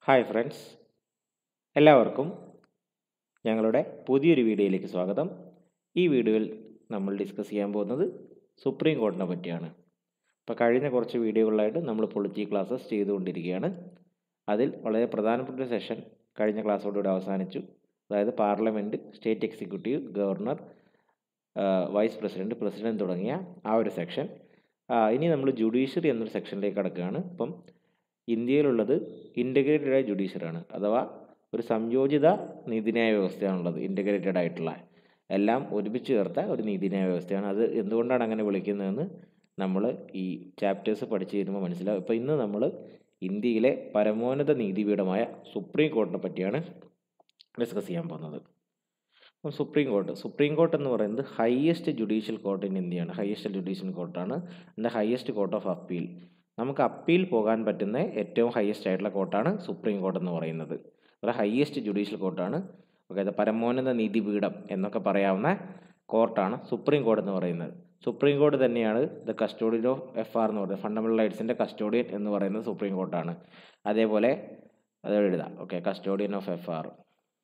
hi friends എല്ലാവർക്കും ഞങ്ങളുടെ പുതിയൊരു വീഡിയോയിലേക്ക് സ്വാഗതം ഈ വീഡിയോയിൽ നമ്മൾ ഡിസ്കസ് ചെയ്യാൻ പോകുന്നത് സുപ്രീം കോടതിനെ പറ്റിയാണ് അപ്പോൾ കഴിഞ്ഞ കുറച്ച് വീഡിയോകളിലായിട്ട് നമ്മൾ പൊളിറ്റി ക്ലാസ്സസ് ചെയ്തുകൊണ്ടിരിക്കുകയാണ് അതിൽ വളരെ പ്രധാനപ്പെട്ട ഒരു സെഷൻ കഴിഞ്ഞ ക്ലാസ്സോടുകൂടി അവസാനിച്ചു അതായത് parliament state executive governor vice president president തുടങ്ങിയ ആ ഒരു സെക്ഷൻ ഇനി നമ്മൾ ജുഡീഷ്യറി എന്നൊരു സെക്ഷനിലേക്ക് കടക്കുകയാണ് ഇപ്പം ഇന്ത്യയിലുള്ളത് ഇൻ്റഗ്രേറ്റഡ് ആയ ജുഡീഷ്യറാണ് അഥവാ ഒരു സംയോജിത നീതിന്യായ വ്യവസ്ഥയാണുള്ളത് ഇൻ്റഗ്രേറ്റഡ് ആയിട്ടുള്ള എല്ലാം ഒരുമിച്ച് ചേർത്ത ഒരു നീതിന്യായ വ്യവസ്ഥയാണ് അത് എന്തുകൊണ്ടാണ് അങ്ങനെ വിളിക്കുന്നതെന്ന് നമ്മൾ ഈ ചാപ്റ്റേഴ്സ് പഠിച്ചു തരുമ്പോൾ മനസ്സിലാവും ഇപ്പോൾ ഇന്ന് നമ്മൾ ഇന്ത്യയിലെ പരമോന്നത നീതിപീഠമായ സുപ്രീം കോർട്ടിനെ പറ്റിയാണ് ഡിസ്കസ് ചെയ്യാൻ പോകുന്നത് അപ്പം സുപ്രീം കോർട്ട് സുപ്രീം കോർട്ട് എന്ന് പറയുന്നത് ഹയസ്റ്റ് ജുഡീഷ്യൽ കോർട്ട് ഇൻ ഇന്ത്യയാണ് ഹയസ്റ്റ് ജുഡീഷ്യൽ കോർട്ടാണ് അതിൻ്റെ ഹയസ്റ്റ് കോർട്ട് ഓഫ് അപ്പീൽ നമുക്ക് അപ്പീൽ പോകാൻ പറ്റുന്ന ഏറ്റവും ഹയസ്റ്റ് ആയിട്ടുള്ള കോർട്ടാണ് സുപ്രീം കോർട്ട് എന്ന് പറയുന്നത് അത് ഹയസ്റ്റ് ജുഡീഷ്യൽ കോർട്ടാണ് ഓക്കെ അത് പരമോന്നത നീതിപീഠം എന്നൊക്കെ പറയാവുന്ന കോർട്ടാണ് സുപ്രീം കോർട്ട് എന്ന് പറയുന്നത് സുപ്രീം കോർട്ട് തന്നെയാണ് the custodian of F R എന്ന് പറയുന്നത് ഫണ്ടമെൻ്റൽ റൈറ്റ്സിൻ്റെ കസ്റ്റോഡിയൻ എന്ന് പറയുന്നത് സുപ്രീം കോർട്ടാണ് അതേപോലെ അത് എഴുതാം okay custodian of F R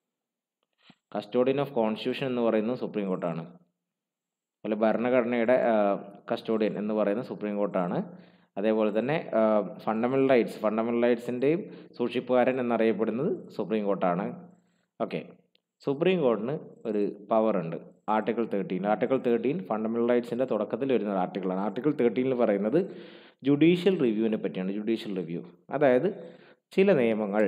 custodian of constitution എന്ന് പറയുന്നത് സുപ്രീം കോർട്ടാണ് അതുപോലെ ഭരണഘടനയുടെ കസ്റ്റോഡിയൻ എന്ന് പറയുന്നത് സുപ്രീം കോർട്ടാണ് അതേപോലെ തന്നെ ഫണ്ടമെൻ്റൽ റൈറ്റ്സ് ഫണ്ടമെൻ്റൽ റൈറ്റ്സിൻ്റെയും സൂക്ഷിപ്പുകാരൻ എന്നറിയപ്പെടുന്നത് സുപ്രീം കോർട്ടാണ് ഓക്കെ സുപ്രീം കോർട്ടിന് ഒരു പവർ ഉണ്ട് article thirteen article thirteen fundamental റൈറ്റ്സിൻ്റെ തുടക്കത്തിൽ വരുന്ന ഒരു ആർട്ടിക്കിളാണ് ആർട്ടിക്കിൾ തേർട്ടീനിൽ പറയുന്നത് ജുഡീഷ്യൽ റിവ്യൂവിനെ പറ്റിയാണ് ജുഡീഷ്യൽ റിവ്യൂ അതായത് ചില നിയമങ്ങൾ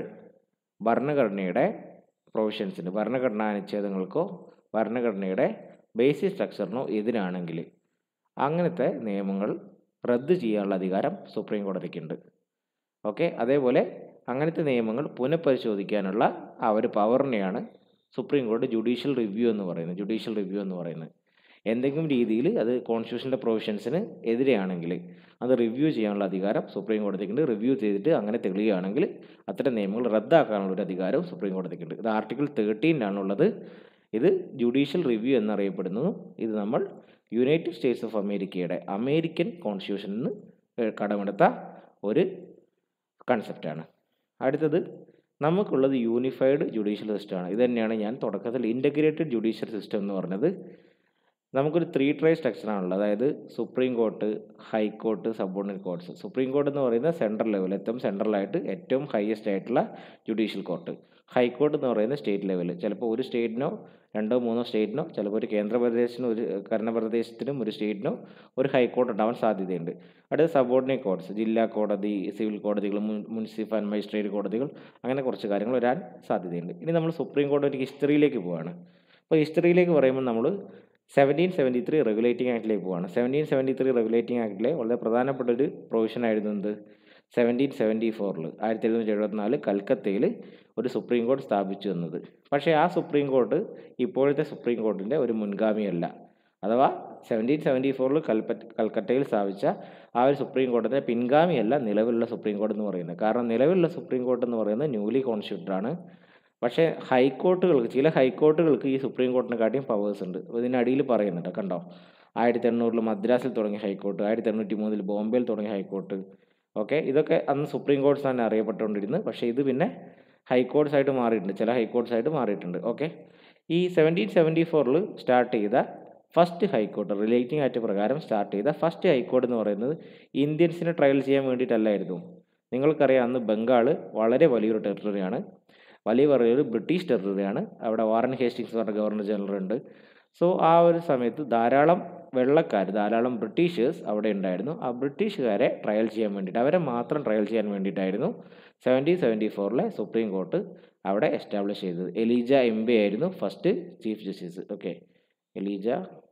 ഭരണഘടനയുടെ പ്രൊവിഷൻസിന് ഭരണഘടനാ അനുച്ഛേദങ്ങൾക്കോ ഭരണഘടനയുടെ ബേസിക് സ്ട്രക്ചറിനോ എതിരാണെങ്കിൽ അങ്ങനത്തെ നിയമങ്ങൾ റദ്ദ് ചെയ്യാനുള്ള അധികാരം സുപ്രീം കോടതിക്കുണ്ട് ഓക്കെ അതേപോലെ അങ്ങനത്തെ നിയമങ്ങൾ പുനഃപരിശോധിക്കാനുള്ള ആ ഒരു പവറിനെയാണ് സുപ്രീം കോടതി ജുഡീഷ്യൽ റിവ്യൂ എന്ന് പറയുന്നത് ജുഡീഷ്യൽ റിവ്യൂ എന്ന് പറയുന്നത് എന്തെങ്കിലും രീതിയിൽ അത് കോൺസ്റ്റിറ്റ്യൂഷൻ്റെ പ്രൊവിഷൻസിന് എതിരെയാണെങ്കിൽ അത് റിവ്യൂ ചെയ്യാനുള്ള അധികാരം സുപ്രീം കോടതിക്കുണ്ട് റിവ്യൂ ചെയ്തിട്ട് അങ്ങനെ തെളിയുകയാണെങ്കിൽ അത്തരം നിയമങ്ങൾ റദ്ദാക്കാനുള്ള ഒരു അധികാരം സുപ്രീം കോടതിക്കുണ്ട് ഇത് ആർട്ടിക്കിൾ തേർട്ടീനിലാണുള്ളത് ഇത് ജുഡീഷ്യൽ റിവ്യൂ എന്നറിയപ്പെടുന്നതും ഇത് നമ്മൾ യുണൈറ്റഡ് സ്റ്റേറ്റ്സ് ഓഫ് അമേരിക്കയുടെ അമേരിക്കൻ കോൺസ്റ്റിറ്റ്യൂഷനിൽ നിന്ന് കടമെടുത്ത ഒരു കൺസെപ്റ്റാണ് അടുത്തത് നമുക്കുള്ളത് യൂണിഫൈഡ് ജുഡീഷ്യൽ സിസ്റ്റമാണ് ഇത് തന്നെയാണ് ഞാൻ തുടക്കത്തിൽ ഇൻ്റഗ്രേറ്റഡ് ജുഡീഷ്യൽ സിസ്റ്റം എന്ന് പറഞ്ഞത് നമുക്കൊരു ത്രീ ട്രൈ സ്ട്രക്ചറാണുള്ളത് അതായത് supreme court high court subordinate courts supreme court എന്ന് പറയുന്നത് സെൻട്രൽ ലെവൽ ഏറ്റവും സെൻട്രലായിട്ട് ഏറ്റവും ഹയസ്റ്റ് ആയിട്ടുള്ള ജുഡീഷ്യൽ കോർട്ട് ഹൈക്കോർട്ട് എന്ന് പറയുന്നത് സ്റ്റേറ്റ് ലെവൽ ചിലപ്പോൾ ഒരു സ്റ്റേറ്റിനോ രണ്ടോ മൂന്നോ സ്റ്റേറ്റിനോ ചിലപ്പോൾ ഒരു കേന്ദ്രപ്രദേശത്തിനും ഒരു ഭരണപ്രദേശത്തിനും ഒരു സ്റ്റേറ്റിനോ ഒരു ഹൈക്കോർട്ട് ഉണ്ടാവാൻ സാധ്യതയുണ്ട് അടുത്ത സബോർഡിനേറ്റ് കോർട്ട്സ് ജില്ലാ കോടതി സിവിൽ കോടതികൾ മുനിസിപ്പൽ ആൻഡ് മജിസ്ട്രേറ്റ് കോടതികൾ അങ്ങനെ കുറച്ച് കാര്യങ്ങൾ വരാൻ സാധ്യതയുണ്ട് ഇനി നമ്മൾ സുപ്രീം കോടതി ഹിസ്റ്ററിയിലേക്ക് പോവുകയാണ് അപ്പോൾ ഹിസ്റ്ററിയിലേക്ക് പറയുമ്പോൾ നമ്മൾ സെവൻറ്റീൻ സെവൻറ്റി ത്രീ റെഗുലേറ്റിംഗ് ആക്ടിലേക്ക് പോവാണ് സെവൻറ്റീൻ സെവൻറ്റി ത്രീ റെഗുലേറ്റിംഗ് ആക്ടിലെ വളരെ പ്രധാനപ്പെട്ട ഒരു പ്രൊവിഷൻ ആയിരുന്നു എന്ത് സെവൻറ്റീൻ സെവൻറ്റി ഫോറിൽ ആയിരത്തി എഴുന്നൂറ്റി എഴുപത്തിനാല് കൽക്കത്തയിൽ ഒരു സുപ്രീം കോർട്ട് സ്ഥാപിച്ചു വന്നത് പക്ഷേ ആ സുപ്രീം കോർട്ട് ഇപ്പോഴത്തെ സുപ്രീം കോർട്ടിൻ്റെ ഒരു മുൻഗാമിയല്ല അഥവാ സെവൻറ്റീൻ സെവൻറ്റി ഫോറിൽ കൽപ്പറ്റ കൽക്കട്ടയിൽ സ്ഥാപിച്ച ആ ഒരു സുപ്രീം കോർട്ടിൻ്റെ പിൻഗാമിയല്ല നിലവിലുള്ള സുപ്രീം കോർട്ട് എന്ന് പറയുന്നത് കാരണം നിലവിലുള്ള സുപ്രീം കോർട്ട് എന്ന് പറയുന്നത് ന്യൂലി കോൺസ്റ്റിറ്റ്യൂട്ടഡ് ആണ് പക്ഷേ ഹൈക്കോർട്ടുകൾക്ക് ചില ഹൈക്കോർട്ടുകൾക്ക് ഈ സുപ്രീം കോർട്ടിനെക്കാട്ടിയും പവേഴ്സ് ഉണ്ട് ഇതിനടിയിൽ പറയുന്നുണ്ട് കണ്ടോ ആയിരത്തി എണ്ണൂറിൽ മദ്രാസിൽ തുടങ്ങിയ ഹൈക്കോർട്ട് ആയിരത്തി എണ്ണൂറ്റി മൂന്നിൽ ബോംബെയിൽ തുടങ്ങിയ ഹൈക്കോർട്ട് ഓക്കെ ഇതൊക്കെ അന്ന് സുപ്രീം കോർട്ട്സ് തന്നെ അറിയപ്പെട്ടുകൊണ്ടിരുന്നത് പക്ഷേ ഇത് പിന്നെ ഹൈക്കോർട്ട്സ് ആയിട്ട് മാറിയിട്ടുണ്ട് ചില ഹൈക്കോർട്ട്സ് ആയിട്ട് മാറിയിട്ടുണ്ട് ഓക്കെ ഈ സെവൻറ്റീൻ സെവൻറ്റി ഫോറിൽ സ്റ്റാർട്ട് ചെയ്ത ഫസ്റ്റ് ഹൈക്കോർട്ട് റിലേറ്റിംഗ് ആക്ട് പ്രകാരം സ്റ്റാർട്ട് ചെയ്ത ഫസ്റ്റ് ഹൈക്കോർട്ട് എന്ന് പറയുന്നത് ഇന്ത്യൻസിനെ ട്രയൽ ചെയ്യാൻ വേണ്ടിയിട്ടല്ലായിരുന്നു നിങ്ങൾക്കറിയാം അന്ന് ബംഗാൾ വളരെ വലിയൊരു ടെറിട്ടറിയാണ് വലിയ പറയുന്നത് ബ്രിട്ടീഷ് ടെറിട്ടറിയാണ് അവിടെ വാറൻ ഹേസ്റ്റിങ്സ് പറഞ്ഞ ഗവർണർ ജനറൽ ഉണ്ട് സോ ആ ഒരു സമയത്ത് ധാരാളം വെള്ളക്കാർ ധാരാളം ബ്രിട്ടീഷേഴ്സ് അവിടെ ഉണ്ടായിരുന്നു ആ ബ്രിട്ടീഷുകാരെ ട്രയൽ ചെയ്യാൻ വേണ്ടിയിട്ട് അവരെ മാത്രം ട്രയൽ ചെയ്യാൻ വേണ്ടിയിട്ടായിരുന്നു സെവൻറ്റീൻ സെവൻറ്റി ഫോറിലെ സുപ്രീം കോർട്ട് അവിടെ എസ്റ്റാബ്ലിഷ് ചെയ്തത് എലീജ എംബെ ആയിരുന്നു first chief justice okay Elijah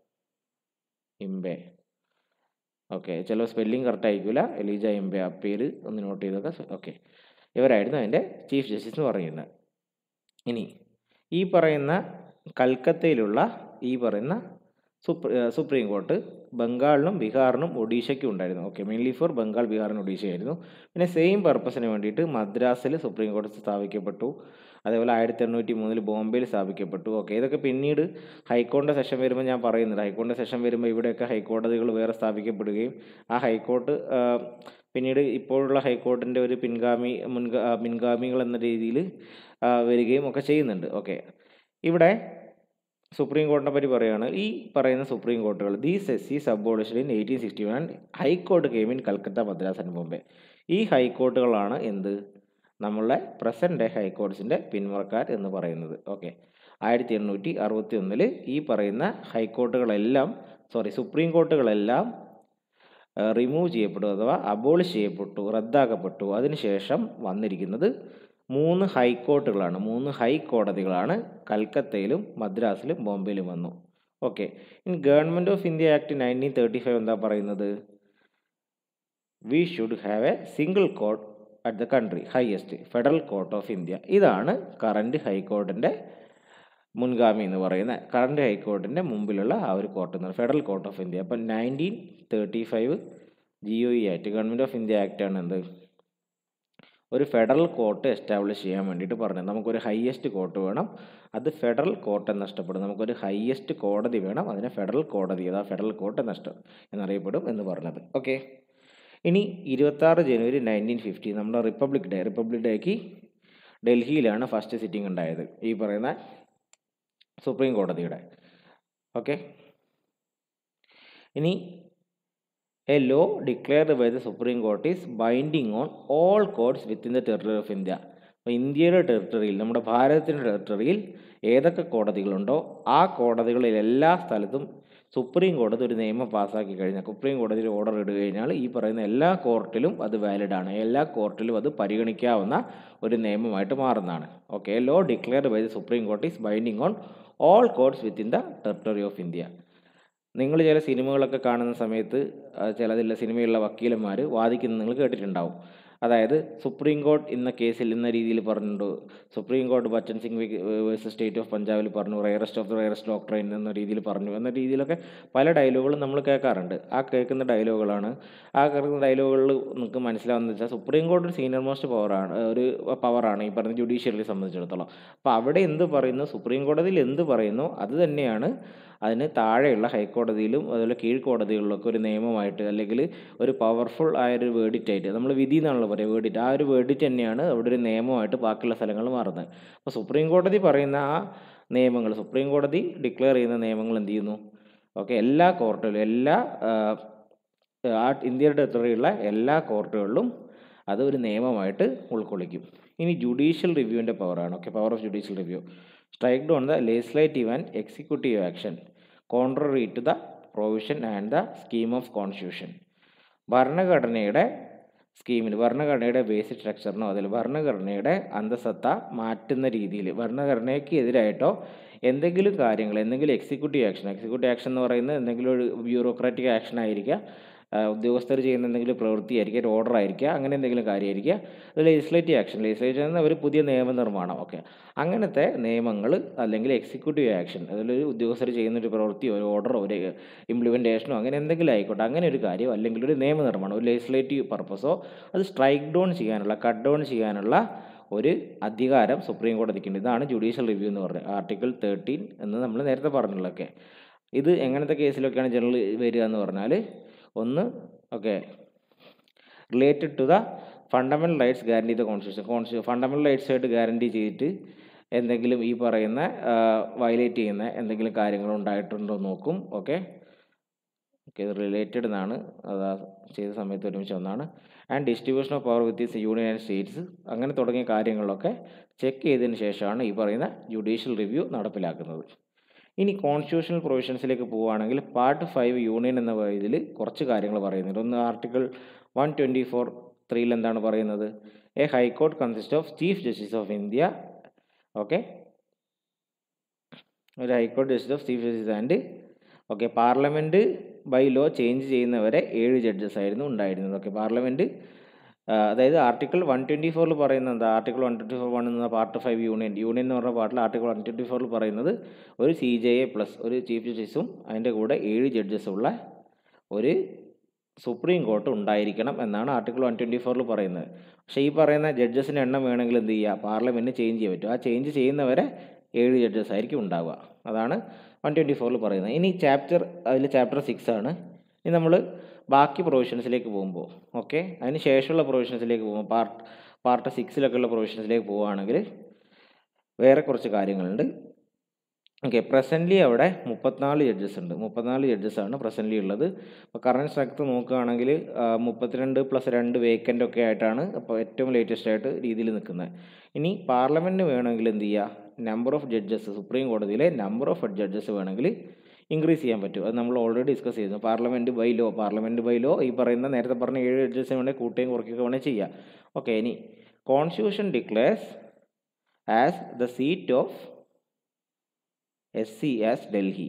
Impey okay ചില സ്പെല്ലിംഗ് കറക്റ്റ് ആയിരിക്കില്ല എലീജ എംബെ ആ പേര് ഒന്ന് നോട്ട് ചെയ്തൊക്കെ ഓക്കെ ഇവരായിരുന്നു അതിൻ്റെ ചീഫ് ജസ്റ്റിസ് എന്ന് പറയുന്നത് ഇനി ഈ പറയുന്ന കൽക്കത്തയിലുള്ള ഈ പറയുന്ന സുപ്രീം കോർട്ട് ബംഗാളിനും ബീഹാറിനും ഒഡീഷയ്ക്കും ഉണ്ടായിരുന്നു ഓക്കെ മെയിൻലി ഫോർ ബംഗാൾ ബീഹാറിനും ഒഡീഷയായിരുന്നു പിന്നെ സെയിം പർപ്പസിന് വേണ്ടിയിട്ട് മദ്രാസിൽ സുപ്രീം കോടതി സ്ഥാപിക്കപ്പെട്ടു അതേപോലെ ആയിരത്തി എണ്ണൂറ്റി മൂന്നിൽ ബോംബെയിൽ സ്ഥാപിക്കപ്പെട്ടു ഓക്കെ ഇതൊക്കെ പിന്നീട് ഹൈക്കോടതി സെഷൻ വരുമ്പോൾ ഞാൻ പറയുന്നുണ്ട് ഹൈക്കോടതി സെഷൻ വരുമ്പോൾ ഇവിടെയൊക്കെ ഹൈക്കോടതികൾ വേറെ സ്ഥാപിക്കപ്പെടുകയും ആ ഹൈക്കോർട്ട് ആ, പിന്നീട് ഇപ്പോഴുള്ള ഹൈക്കോർട്ടിൻ്റെ ഒരു പിൻഗാമി മുൻഗാ ആ, പിൻഗാമികൾ എന്ന രീതിയിൽ വരികയും ഒക്കെ ചെയ്യുന്നുണ്ട് ഓക്കെ ഇവിടെ സുപ്രീം കോടതിനെ പറ്റി പറയുകയാണ് ഈ പറയുന്ന സുപ്രീം കോർട്ടുകൾ these S C abolition in eighteen sixty one high court came in Calcutta Madras and Bombay ഈ ഹൈക്കോർട്ടുകളാണ് എന്ത് നമ്മളുടെ പ്രസൻറ്റ് ഡേ ഹൈക്കോർട്സിൻ്റെ പിന്മുറക്കാർ എന്ന് പറയുന്നത് ഓക്കെ ആയിരത്തി എണ്ണൂറ്റി അറുപത്തി ഒന്നിൽ ഈ പറയുന്ന ഹൈക്കോർട്ടുകളെല്ലാം സോറി സുപ്രീം കോർട്ടുകളെല്ലാം റിമൂവ് ചെയ്യപ്പെട്ടു അഥവാ അബോളിഷ് ചെയ്യപ്പെട്ടു റദ്ദാക്കപ്പെട്ടു അതിനുശേഷം വന്നിരിക്കുന്നത് മൂന്ന് ഹൈക്കോർട്ടുകളാണ് മൂന്ന് ഹൈക്കോടതികളാണ് കൽക്കത്തയിലും മദ്രാസിലും ബോംബെയിലും വന്നു okay in government of India act nineteen thirty five എന്താ പറയുന്നത് we should have a single court at the country highest federal court of India ഇതാണ് കറൻറ്റ് ഹൈക്കോർട്ടിൻ്റെ മുൻഗാമി എന്ന് പറയുന്ന കറൻറ്റ് ഹൈക്കോർട്ടിൻ്റെ മുമ്പിലുള്ള ആ ഒരു കോർട്ട് എന്ന് പറയുന്നത് ഫെഡറൽ കോർട്ട് ഓഫ് ഇന്ത്യ അപ്പം nineteen thirty five G O I act government of India act ആണ് എന്ത് ഒരു ഫെഡറൽ കോർട്ട് എസ്റ്റാബ്ലിഷ് ചെയ്യാൻ വേണ്ടിയിട്ട് പറഞ്ഞത് നമുക്കൊരു ഹയസ്റ്റ് കോർട്ട് വേണം അത് ഫെഡറൽ കോർട്ട് എന്ന് നഷ്ടപ്പെടും നമുക്കൊരു ഹയസ്റ്റ് കോടതി വേണം അതിനെ ഫെഡറൽ കോടതി അതാ ഫെഡറൽ കോർട്ട് നഷ്ടം എന്നറിയപ്പെടും എന്ന് പറഞ്ഞത് ഓക്കെ ഇനി ഇരുപത്താറ് ജനുവരി നയൻറ്റീൻ ഫിഫ്റ്റി നമ്മുടെ റിപ്പബ്ലിക് ഡേ റിപ്പബ്ലിക് ഡേക്ക് ഡൽഹിയിലാണ് ഫസ്റ്റ് സിറ്റിംഗ് ഉണ്ടായത് ഈ പറയുന്ന സുപ്രീം കോടതിയുടെ ഓക്കെ ഇനി a law declared by the supreme court is binding on all courts within the territory of India അപ്പോൾ ഇന്ത്യയുടെ ടെറിട്ടറിയിൽ നമ്മുടെ ഭാരതത്തിൻ്റെ ടെറിട്ടറിയിൽ ഏതൊക്കെ കോടതികളുണ്ടോ ആ കോടതികളിൽ എല്ലാ സ്ഥലത്തും സുപ്രീം കോടതി ഒരു നിയമം പാസ്സാക്കി കഴിഞ്ഞാൽ സുപ്രീം കോടതിയിൽ ഓർഡർ ഇടുക കഴിഞ്ഞാൽ ഈ പറയുന്ന എല്ലാ കോർട്ടിലും അത് വാലിഡ് ആണ് എല്ലാ കോർട്ടിലും അത് പരിഗണിക്കാവുന്ന ഒരു നിയമമായിട്ട് മാറുന്നതാണ് okay law declared by the supreme court is binding on all courts within the territory of India നിങ്ങൾ ചില സിനിമകളൊക്കെ കാണുന്ന സമയത്ത് ആ, ചിലതില്ല സിനിമയുള്ള വക്കീലന്മാർ വാദിക്കുന്നത് നിങ്ങൾ കേട്ടിട്ടുണ്ടാവും അതായത് സുപ്രീം കോർട്ട് ഇന്ന കേസിൽ ഇന്ന രീതിയിൽ പറഞ്ഞിട്ടുണ്ട് supreme court Bachan Singh versus state of പഞ്ചാബിൽ പറഞ്ഞു rarest of the rarest doctrine എന്ന രീതിയിൽ പറഞ്ഞു എന്ന രീതിയിലൊക്കെ പല ഡയലോഗുകളും നമ്മൾ കേൾക്കാറുണ്ട് ആ കേൾക്കുന്ന ഡയലോഗുകളാണ് ആ കേൾക്കുന്ന ഡയലോഗുകളിൽ നിങ്ങൾക്ക് മനസ്സിലാവുന്നത് വെച്ചാൽ സുപ്രീം കോർട്ട് ഒരു സീനിയർ മോസ്റ്റ് പവറാണ് ഒരു പവറാണ് ഈ പറഞ്ഞ ജുഡീഷ്യറിയെ സംബന്ധിച്ചിടത്തോളം അപ്പോൾ അവിടെ എന്ത് പറയുന്നു സുപ്രീം കോടതിയിൽ എന്ത് പറയുന്നു അത് തന്നെയാണ് അതിന് താഴെയുള്ള ഹൈക്കോടതിയിലും അതുപോലെ കീഴ്ക്കോടതികളിലൊക്കെ ഒരു നിയമമായിട്ട് അല്ലെങ്കിൽ ഒരു പവർഫുൾ ആയ ഒരു വേർഡിറ്റ് ആയിട്ട് നമ്മൾ വിധി എന്നാണല്ലോ പറയുക വേർഡിറ്റ് ആ ഒരു വേർഡിറ്റ് തന്നെയാണ് അവിടെ ഒരു നിയമമായിട്ട് ബാക്കിയുള്ള സ്ഥലങ്ങൾ മാറുന്നത് അപ്പോൾ സുപ്രീം കോടതി പറയുന്ന ആ നിയമങ്ങൾ സുപ്രീം കോടതി ഡിക്ലെയർ ചെയ്യുന്ന നിയമങ്ങൾ എന്ത് ചെയ്യുന്നു ഓക്കെ എല്ലാ കോർട്ടിലും എല്ലാ ആ, ആ ഇന്ത്യയുടെ ടെറിട്ടറിയുള്ള എല്ലാ കോർട്ടുകളിലും അത് ഒരു നിയമമായിട്ട് ഉൾക്കൊള്ളിക്കും ഇനി ജുഡീഷ്യൽ റിവ്യൂവിൻ്റെ പവറാണ് okay power of judicial review striked on the legislative and executive action contrary to the provision and the scheme of constitution ഭരണഘടനയുടെ സ്കീമിൽ ഭരണഘടനയുടെ ബേസിക് സ്ട്രക്ചറിനോ അതിൽ ഭരണഘടനയുടെ അന്തസത്ത മാറ്റുന്ന രീതിയിൽ ഭരണഘടനയ്ക്ക് എതിരായിട്ടോ എന്തെങ്കിലും കാര്യങ്ങൾ എന്തെങ്കിലും എക്സിക്യൂട്ടീവ് ആക്ഷൻ എക്സിക്യൂട്ടീവ് ആക്ഷൻ എന്ന് പറയുന്നത് എന്തെങ്കിലും ഒരു ബ്യൂറോക്രാറ്റിക് ആക്ഷൻ ആയിരിക്കുക ഉദ്യോഗസ്ഥർ ചെയ്യുന്ന എന്തെങ്കിലും പ്രവൃത്തി ഒരു ഓർഡർ ആയിരിക്കുക അങ്ങനെ എന്തെങ്കിലും കാര്യമായിരിക്കുക അത് ലെജിസ്ലേറ്റീവ് ആക്ഷൻ ലെജിസ്ലേറ്റീവ് എന്ന ഒരു പുതിയ നിയമനിർമ്മാണം ഓക്കെ അങ്ങനത്തെ നിയമങ്ങൾ അല്ലെങ്കിൽ എക്സിക്യൂട്ടീവ് ആക്ഷൻ അതിലൊരു ഉദ്യോഗസ്ഥർ ചെയ്യുന്ന ഒരു പ്രവൃത്തിയോ ഒരു ഓർഡറോ ഒരു ഇംപ്ലിമെൻറ്റേഷനോ അങ്ങനെ എന്തെങ്കിലും ആയിക്കോട്ടെ അങ്ങനെ ഒരു കാര്യം അല്ലെങ്കിൽ ഒരു നിയമനിർമ്മാണം ഒരു ലെജിസ്ലേറ്റീവ് പർപ്പസോ അത് സ്ട്രൈക്ക് ഡൗൺ ചെയ്യാനുള്ള കട്ട് ഡൗൺ ചെയ്യാനുള്ള ഒരു അധികാരം സുപ്രീം കോടതിക്കുണ്ട് ഇതാണ് ജുഡീഷ്യൽ റിവ്യൂ എന്ന് പറയുന്നത് ആർട്ടിക്കിൾ തേർട്ടീൻ എന്ന് നമ്മൾ നേരത്തെ പറഞ്ഞുള്ളതൊക്കെ ഇത് എങ്ങനത്തെ കേസിലൊക്കെയാണ് ജനറൽ വരിക എന്ന് പറഞ്ഞാൽ ഒന്ന് okay related to the fundamental rights guarantee the constitution കോൺസ്റ്റി ഫണ്ടമെൻ്റൽ റൈറ്റ്സ് ആയിട്ട് ഗ്യാരണ്ടി ചെയ്തിട്ട് എന്തെങ്കിലും ഈ പറയുന്ന വയലേറ്റ് ചെയ്യുന്ന എന്തെങ്കിലും കാര്യങ്ങൾ ഉണ്ടായിട്ടുണ്ടോ എന്ന് നോക്കും ഓക്കെ ഓക്കെ ഇത് റിലേറ്റഡ് എന്നാണ് അത് ആ ചെയ്ത സമയത്ത് ഒരുമിച്ച് ഒന്നാണ് and distribution of power with union and states അങ്ങനെ തുടങ്ങിയ കാര്യങ്ങളൊക്കെ ചെക്ക് ചെയ്തതിന് ശേഷമാണ് ഈ പറയുന്ന ജുഡീഷ്യൽ റിവ്യൂ നടപ്പിലാക്കുന്നത് ഇനി കോൺസ്റ്റിറ്റ്യൂഷണൽ പ്രൊവിഷൻസിലേക്ക് പോവുകയാണെങ്കിൽ പാർട്ട് ഫൈവ് യൂണിയൻ എന്ന ഇതിൽ കുറച്ച് കാര്യങ്ങൾ പറയുന്നുണ്ട് ഒന്ന് ആർട്ടിക്കിൾ വൺ ട്വൻറ്റി ഫോർ ത്രീയിൽ എന്താണ് പറയുന്നത് a high court consist of chief justice of India okay ഒരു high court justice of chief justice and okay parliament by law change ചെയ്യുന്നവരെ ഏഴ് ജഡ്ജസ് ആയിരുന്നു ഉണ്ടായിരുന്നത് ഓക്കെ പാർലമെൻറ്റ് അതായത് ആർട്ടിക്കിൾ വൺ ട്വൻറ്റി ഫോറിൽ പറയുന്നത് എന്താ article one twenty four one എന്ന പാർട്ട് ഫൈവ് യൂണിയൻ യൂണിയൻ എന്ന് പറഞ്ഞ പാർട്ടിൽ ആർട്ടിക്കിൾ വൺ ട്വൻറ്റി ഫോറിൽ പറയുന്നത് ഒരു സി ജെ എ പ്ലസ് ഒരു ചീഫ് ജസ്റ്റിസും അതിൻ്റെ കൂടെ ഏഴ് ജഡ്ജസും ഉള്ള ഒരു സുപ്രീം കോർട്ട് ഉണ്ടായിരിക്കണം എന്നാണ് ആർട്ടിക്കിൾ വൺ ട്വൻറ്റി ഫോറിൽ പറയുന്നത് പക്ഷേ ഈ പറയുന്ന ജഡ്ജസിൻ്റെ എണ്ണം വേണമെങ്കിൽ എന്ത് ചെയ്യുക പാർലമെൻറ്റ് ചേഞ്ച് ചെയ്യാൻ പറ്റും ആ ചേഞ്ച് ചെയ്യുന്നവരെ ഏഴ് ജഡ്ജസ് ആയിരിക്കും ഉണ്ടാവുക അതാണ് വൺ ട്വൻറ്റി ഫോറിൽ പറയുന്നത് ഇനി ചാപ്റ്റർ അതിൽ ചാപ്റ്റർ സിക്സ് ആണ് ഇനി നമ്മൾ ബാക്കി പ്രൊവിഷൻസിലേക്ക് പോകുമ്പോൾ ഓക്കെ അതിന് ശേഷമുള്ള പ്രൊവിഷൻസിലേക്ക് പോകുമ്പോൾ പാർട്ട് പാർട്ട് സിക്സിലൊക്കെ ഉള്ള പ്രൊവിഷൻസിലേക്ക് പോവുകയാണെങ്കിൽ വേറെ കുറച്ച് കാര്യങ്ങളുണ്ട് ഓക്കെ പ്രസൻ്റ്ലി അവിടെ മുപ്പത്തിനാല് ജഡ്ജസ് ഉണ്ട് മുപ്പത്തിനാല് ജഡ്ജസ് ആണ് പ്രസൻ്റ്ലി ഉള്ളത് അപ്പോൾ കറണ്ട് സ്ട്രക്ചർ നോക്കുകയാണെങ്കിൽ മുപ്പത്തിരണ്ട് പ്ലസ് രണ്ട് വേക്കൻ്റ് ഒക്കെ ആയിട്ടാണ് അപ്പോൾ ഏറ്റവും ലേറ്റസ്റ്റ് ആയിട്ട് രീതിയിൽ നിൽക്കുന്നത് ഇനി പാർലമെൻറ്റിന് വേണമെങ്കിൽ എന്ത് ചെയ്യുക നമ്പർ ഓഫ് ജഡ്ജസ് സുപ്രീം കോടതിയിലെ നമ്പർ ഓഫ് ജഡ്ജസ് വേണമെങ്കിൽ ഇൻക്രീസ് ചെയ്യാൻ പറ്റും അത് നമ്മൾ ഓൾറെഡി ഡിസ്കസ് ചെയ്തു parliament by law parliament by law ഈ പറയുന്ന നേരത്തെ പറഞ്ഞ ഏഴ് ജഡ്ജസ് വേണമെങ്കിൽ കൂട്ടുകയും കുറയ്ക്കുകയൊക്കെ വേണമെങ്കിൽ ചെയ്യാം ഓക്കെ ഇനി constitution declares as the seat of S C as Delhi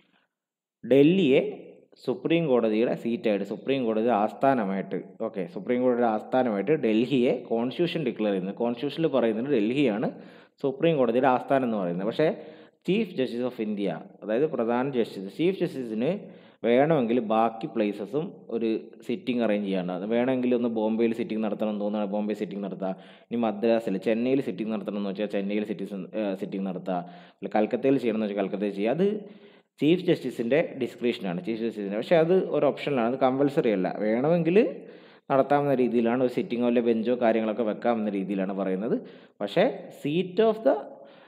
ഡൽഹിയെ സുപ്രീം കോടതിയുടെ സീറ്റായിട്ട് സുപ്രീം കോടതി ആസ്ഥാനമായിട്ട് ഓക്കെ സുപ്രീം കോടതിയുടെ ആസ്ഥാനമായിട്ട് ഡൽഹിയെ കോൺസ്റ്റിറ്റ്യൂഷൻ ഡിക്ലെയർ ചെയ്യുന്നത് കോൺസ്റ്റിറ്റ്യൂഷനിൽ പറയുന്നത് ഡൽഹിയാണ് സുപ്രീം കോടതിയുടെ ആസ്ഥാനം എന്ന് പറയുന്നത് പക്ഷേ ചീഫ് ജസ്റ്റിസ് ഓഫ് ഇന്ത്യ അതായത് പ്രധാന ജസ്റ്റിസ് ചീഫ് ജസ്റ്റിസിന് വേണമെങ്കിൽ ബാക്കി പ്ലേസസും ഒരു സിറ്റിംഗ് അറേഞ്ച് ചെയ്യാണ്ട് വേണമെങ്കിൽ ഒന്ന് ബോംബെയിൽ സിറ്റിംഗ് നടത്തണം എന്ന് തോന്നുകയാണ് ബോംബെ സിറ്റിംഗ് നടത്തുക ഇനി മദ്രാസിൽ ചെന്നൈയിൽ സിറ്റിംഗ് നടത്തണം എന്ന് വെച്ചാൽ ചെന്നൈയിൽ സിറ്റിംഗ് സിറ്റിംഗ് നടത്തുക അല്ല കൽക്കത്തയിൽ ചെയ്യണം എന്ന് വെച്ചാൽ കൽക്കത്തയിൽ ചെയ്യുക അത് ചീഫ് ജസ്റ്റിസിൻ്റെ ഡിസ്ക്രിപ്ഷനാണ് ചീഫ് ജസ്റ്റിസിൻ്റെ പക്ഷേ അത് ഒരു ഓപ്ഷനിലാണ് അത് കമ്പൽസറി അല്ല വേണമെങ്കിൽ നടത്താവുന്ന രീതിയിലാണ് ഒരു സിറ്റിങ്ങോ അല്ലെ ബെഞ്ചോ കാര്യങ്ങളൊക്കെ വെക്കാവുന്ന രീതിയിലാണ് പറയുന്നത് പക്ഷേ seat of the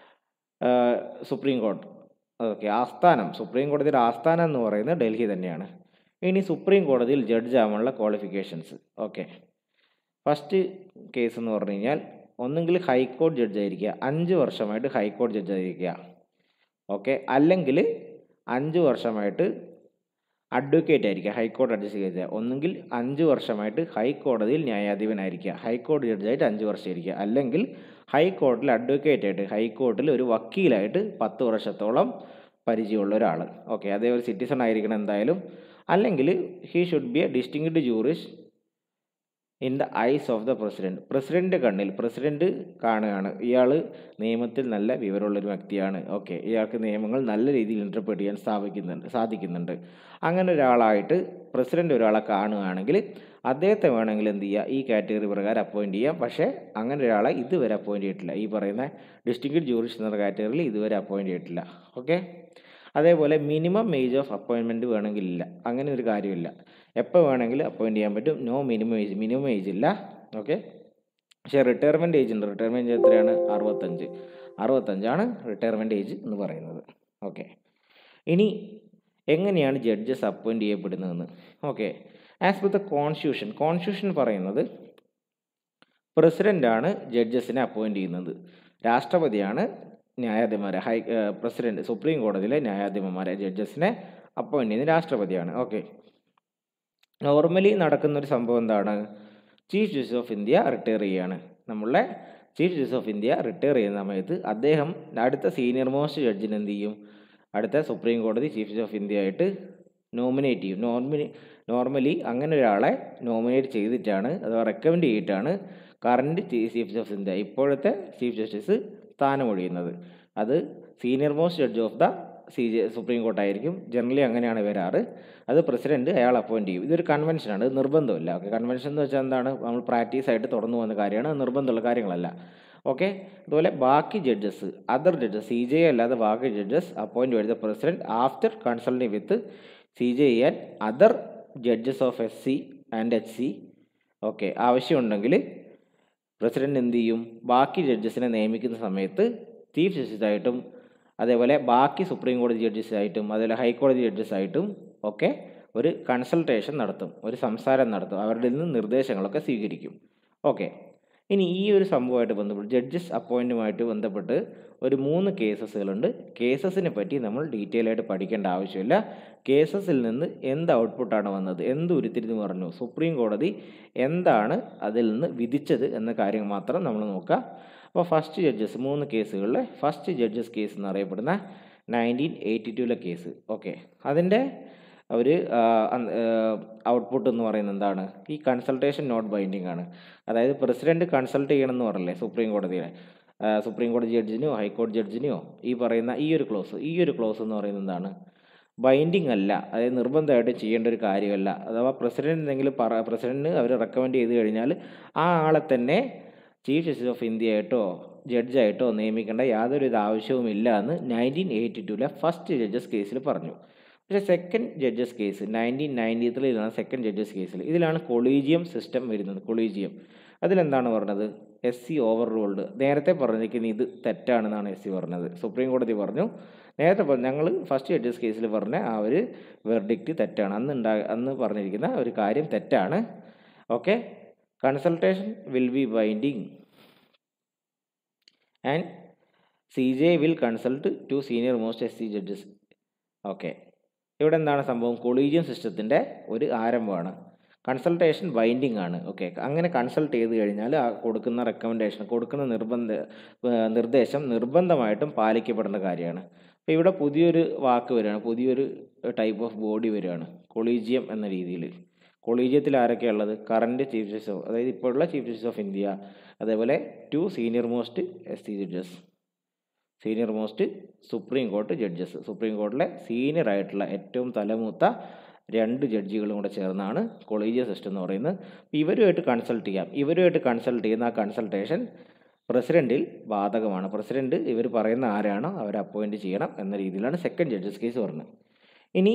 supreme court okay ആസ്ഥാനം സുപ്രീം കോടതിയുടെ ആസ്ഥാനം എന്ന് പറയുന്നത് ഡൽഹി തന്നെയാണ് ഇനി സുപ്രീം കോടതിയിൽ ജഡ്ജ് ആവാനുള്ള ക്വാളിഫിക്കേഷൻസ് ഓക്കെ ഫസ്റ്റ് കേസ് എന്ന് പറഞ്ഞു കഴിഞ്ഞാൽ ഒന്നുകിൽ ഹൈക്കോടതി ജഡ്ജ് ആയിരിക്കുക അഞ്ച് വർഷമായിട്ട് ഹൈക്കോടതി ജഡ്ജ് ആയിരിക്കുക ഓക്കെ അല്ലെങ്കിൽ അഞ്ച് വർഷമായിട്ട് അഡ്വക്കേറ്റ് ആയിരിക്കുക ഹൈക്കോടതി ജഡ്ജ് ചെയ്യുക ഒന്നുകിൽ അഞ്ച് വർഷമായിട്ട് ഹൈക്കോടതിയിൽ ന്യായാധിപനായിരിക്കുക ഹൈക്കോടതി ജഡ്ജായിട്ട് അഞ്ച് വർഷം ഇരിക്കുക അല്ലെങ്കിൽ ഹൈക്കോടതിയിൽ അഡ്വക്കേറ്റ് ആയിട്ട് ഹൈക്കോടതിയിൽ ഒരു വക്കീലായിട്ട് പത്ത് വർഷത്തോളം പരിചയമുള്ള ഒരാൾ ഓക്കെ അതേ ഒരു സിറ്റിസൺ ആയിരിക്കണം എന്തായാലും അല്ലെങ്കിൽ he should be a distinguished jurist in the eyes of the president president കണ്ണിൽ പ്രസിഡൻറ്റ് കാണുകയാണ് ഇയാൾ നിയമത്തിൽ നല്ല വിവരമുള്ളൊരു വ്യക്തിയാണ് ഓക്കെ ഇയാൾക്ക് നിയമങ്ങൾ നല്ല രീതിയിൽ ഇൻ്റർപ്രറ്റ് ചെയ്യാൻ സ്ഥാപിക്കുന്നുണ്ട് സാധിക്കുന്നുണ്ട് അങ്ങനെ ഒരാളായിട്ട് പ്രസിഡൻ്റ് ഒരാളെ കാണുകയാണെങ്കിൽ അദ്ദേഹത്തെ വേണമെങ്കിൽ എന്ത് ചെയ്യുക ഈ കാറ്റഗറി പ്രകാരം അപ്പോയിൻറ്റ് ചെയ്യാം പക്ഷേ അങ്ങനെ ഒരാളെ ഇതുവരെ അപ്പോയിൻറ്റ് ചെയ്തിട്ടില്ല ഈ പറയുന്ന ഡിസ്ട്രിക്ട് ജൂറിസ്റ്റ് എന്ന കാറ്റഗറിയിൽ ഇതുവരെ അപ്പോയിൻറ്റ് ചെയ്തിട്ടില്ല ഓക്കെ അതേപോലെ മിനിമം ഏജ് ഓഫ് അപ്പോയിൻമെൻറ്റ് വേണമെങ്കിൽ ഇല്ല അങ്ങനെ ഒരു കാര്യമില്ല എപ്പോൾ വേണമെങ്കിലും അപ്പോയിൻറ്റ് ചെയ്യാൻ പറ്റും no minimum age minimum age ഇല്ല ഓക്കെ പക്ഷേ റിട്ടയർമെൻറ്റ് ഏജ് ഉണ്ട് റിട്ടയർമെൻറ്റ് ഏജ് എത്രയാണ് അറുപത്തഞ്ച് അറുപത്തഞ്ചാണ് റിട്ടയർമെൻറ്റ് ഏജ് എന്ന് പറയുന്നത് ഓക്കെ ഇനി എങ്ങനെയാണ് ജഡ്ജസ് അപ്പോയിൻറ്റ് ചെയ്യപ്പെടുന്നതെന്ന് okay as per the constitution constitution പറയുന്നത് പ്രസിഡൻ്റാണ് ജഡ്ജസിനെ അപ്പോയിൻറ്റ് ചെയ്യുന്നത് രാഷ്ട്രപതിയാണ് ന്യായാധിപന്മാരെ ഹൈ പ്രസിഡന്റ് സുപ്രീം കോടതിയിലെ ന്യായാധിപന്മാരെ ജഡ്ജസിനെ അപ്പോയിൻറ്റ് ചെയ്യുന്നത് രാഷ്ട്രപതിയാണ് ഓക്കെ നോർമലി നടക്കുന്ന ഒരു സംഭവം എന്താണ് chief justice of India retire ചെയ്യുകയാണ് നമ്മളുടെ chief justice of India retire ചെയ്യുന്ന സമയത്ത് അദ്ദേഹം അടുത്ത സീനിയർ മോസ്റ്റ് ജഡ്ജിന് എന്ത് ചെയ്യും അടുത്ത സുപ്രീം കോടതി ചീഫ് ജസ്റ്റിസ് ഓഫ് ഇന്ത്യ ആയിട്ട് നോമിനേറ്റ് ചെയ്യും നോർമലി നോർമലി അങ്ങനെ ഒരാളെ നോമിനേറ്റ് ചെയ്തിട്ടാണ് അഥവാ റെക്കമെൻഡ് ചെയ്തിട്ടാണ് current chief justice of India ഇപ്പോഴത്തെ ചീഫ് ജസ്റ്റിസ് സ്ഥാനമൊഴിയുന്നത് അത് senior most judge of the C J supreme കോർട്ടായിരിക്കും ജനറലി അങ്ങനെയാണ് വരാറ് അത് പ്രസിഡന്റ് അയാൾ അപ്പോയിൻറ്റ് ചെയ്യും ഇതൊരു കൺവെൻഷനാണ് ഇത് നിർബന്ധമില്ല ഓക്കെ കൺവെൻഷൻ എന്ന് വെച്ചാൽ എന്താണ് നമ്മൾ പ്രാക്ടീസ് ആയിട്ട് തുടർന്നു പോകുന്ന കാര്യമാണ് അത് നിർബന്ധമുള്ള കാര്യങ്ങളല്ല ഓക്കെ അതുപോലെ ബാക്കി judges other judges C J അല്ലാതെ ബാക്കി ജഡ്ജസ് അപ്പോയിൻറ്റ് ചെയ്ത president after consulting with C J and other judges of S C and H C okay ആവശ്യമുണ്ടെങ്കിൽ പ്രസിഡന്റ് എന്ത് ചെയ്യും ബാക്കി ജഡ്ജസിനെ നിയമിക്കുന്ന സമയത്ത് ചീഫ് ജസ്റ്റിസായിട്ടും അതേപോലെ ബാക്കി സുപ്രീം കോടതി ജഡ്ജസായിട്ടും അതേപോലെ ഹൈക്കോടതി ജഡ്ജസായിട്ടും ഒക്കെ ഒരു കൺസൾട്ടേഷൻ നടത്തും ഒരു സംസാരം നടത്തും അവരുടെ നിന്ന് നിർദ്ദേശങ്ങളൊക്കെ സ്വീകരിക്കും ഓക്കെ ഇനി ഈ ഒരു സംഭവമായിട്ട് ബന്ധപ്പെട്ട് ജഡ്ജസ് അപ്പോയിൻറ്റുമായിട്ട് ബന്ധപ്പെട്ട് ഒരു മൂന്ന് കേസസുകളുണ്ട് കേസസിനെ പറ്റി നമ്മൾ ഡീറ്റെയിൽ ആയിട്ട് പഠിക്കേണ്ട ആവശ്യമില്ല കേസസിൽ നിന്ന് എന്ത് ഔട്ട്പുട്ടാണ് വന്നത് എന്ത് ഉരുത്തിരിഞ്ഞ് പറഞ്ഞു സുപ്രീം കോടതി എന്താണ് അതിൽ നിന്ന് വിധിച്ചത് എന്ന കാര്യം മാത്രം നമ്മൾ നോക്കുക അപ്പോൾ ഫസ്റ്റ് ജഡ്ജസ് മൂന്ന് കേസുകളിലെ ഫസ്റ്റ് ജഡ്ജസ് കേസ് എന്നറിയപ്പെടുന്ന നയൻറ്റീൻ എയ്റ്റി ടുവിലെ കേസ് ഓക്കെ അതിൻ്റെ ഒരു ഔട്ട്പുട്ട് എന്ന് പറയുന്നത് എന്താണ് ഈ കൺസൾട്ടേഷൻ നോട്ട് ബൈൻഡിങ് ആണ് അതായത് പ്രസിഡന്റ് കൺസൾട്ട് ചെയ്യണമെന്ന് പറഞ്ഞല്ലേ സുപ്രീം കോടതിയെ സുപ്രീം കോടതി ജഡ്ജിനെയോ ഹൈക്കോടതി ജഡ്ജിനെയോ ഈ പറയുന്ന ഈ ഒരു ക്ലോസ് ഈ ഒരു ക്ലോസ് എന്ന് പറയുന്നത് എന്താണ് ബൈൻഡിങ് അല്ല അതായത് നിർബന്ധമായിട്ട് ചെയ്യേണ്ട ഒരു കാര്യമല്ല അഥവാ പ്രസിഡന്റ് എന്തെങ്കിലും പറ പ്രസിഡന്റിന് അവർ റെക്കമെൻഡ് ചെയ്ത് കഴിഞ്ഞാൽ ആ ആളെ തന്നെ ചീഫ് ജസ്റ്റിസ് ഓഫ് ഇന്ത്യ ആയിട്ടോ ജഡ്ജായിട്ടോ നിയമിക്കേണ്ട യാതൊരു ഇത് ആവശ്യവുമില്ല എന്ന് നയൻറ്റീൻ എയ്റ്റി ടൂലെ ഫസ്റ്റ് ജഡ്ജസ് കേസിൽ പറഞ്ഞു പക്ഷേ second judges case nineteen ninety ത്രീയിലാണ് സെക്കൻഡ് ജഡ്ജസ് കേസിൽ ഇതിലാണ് കൊളീജിയം സിസ്റ്റം വരുന്നത് കൊളീജിയം അതിലെന്താണ് പറഞ്ഞത് എസ് സി ഓവർ റൂൾഡ് നേരത്തെ പറഞ്ഞിരിക്കുന്ന ഇത് തെറ്റാണെന്നാണ് എസ് സി പറഞ്ഞത് സുപ്രീം കോടതി പറഞ്ഞു നേരത്തെ പറഞ്ഞു ഞങ്ങൾ ഫസ്റ്റ് ജഡ്ജസ് കേസിൽ പറഞ്ഞ ആ ഒരു വെർഡിക്റ്റ് തെറ്റാണ് അന്ന് ഉണ്ടാ അന്ന് പറഞ്ഞിരിക്കുന്ന ഒരു കാര്യം തെറ്റാണ് okay consultation will be binding and C J will consult to senior most S C judges okay ഇവിടെ എന്താണ് സംഭവം കൊളീജിയം സിസ്റ്റത്തിൻ്റെ ഒരു ആരംഭമാണ് കൺസൾട്ടേഷൻ ബൈൻഡിങ് ആണ് ഓക്കെ അങ്ങനെ കൺസൾട്ട് ചെയ്ത് കഴിഞ്ഞാൽ ആ കൊടുക്കുന്ന റെക്കമെൻഡേഷൻ കൊടുക്കുന്ന നിർബന്ധ ഏഹ് നിർദ്ദേശം നിർബന്ധമായിട്ടും പാലിക്കപ്പെടേണ്ട കാര്യമാണ് അപ്പോൾ ഇവിടെ പുതിയൊരു വാക്ക് വരികയാണ് പുതിയൊരു ടൈപ്പ് ഓഫ് ബോഡി വരികയാണ് കൊളീജിയം എന്ന രീതിയിൽ കൊളീജിയത്തിൽ ആരൊക്കെയുള്ളത് കറൻറ്റ് ചീഫ് ജസ്റ്റിസ് ഓഫ് അതായത് ഇപ്പോഴുള്ള ചീഫ് ജസ്റ്റിസ് ഓഫ് ഇന്ത്യ അതേപോലെ two senior most S C judges senior most supreme court judges supreme കോർട്ടിലെ സീനിയർ ആയിട്ടുള്ള ഏറ്റവും തലമൂത്ത രണ്ട് ജഡ്ജികളും കൂടെ ചേർന്നാണ് കൊളീജിയ സിസ്റ്റം എന്ന് പറയുന്നത് അപ്പോൾ ഇവരുമായിട്ട് കൺസൾട്ട് ചെയ്യാം ഇവരുമായിട്ട് കൺസൾട്ട് ചെയ്യുന്ന ആ കൺസൾട്ടേഷൻ പ്രസിഡൻറ്റിൽ ബാധകമാണ് പ്രസിഡൻറ്റ് ഇവർ പറയുന്ന ആരാണോ അവരെ അപ്പോയിൻറ്റ് ചെയ്യണം എന്ന രീതിയിലാണ് സെക്കൻഡ് ജഡ്ജസ് കേസ് പറഞ്ഞത് ഇനി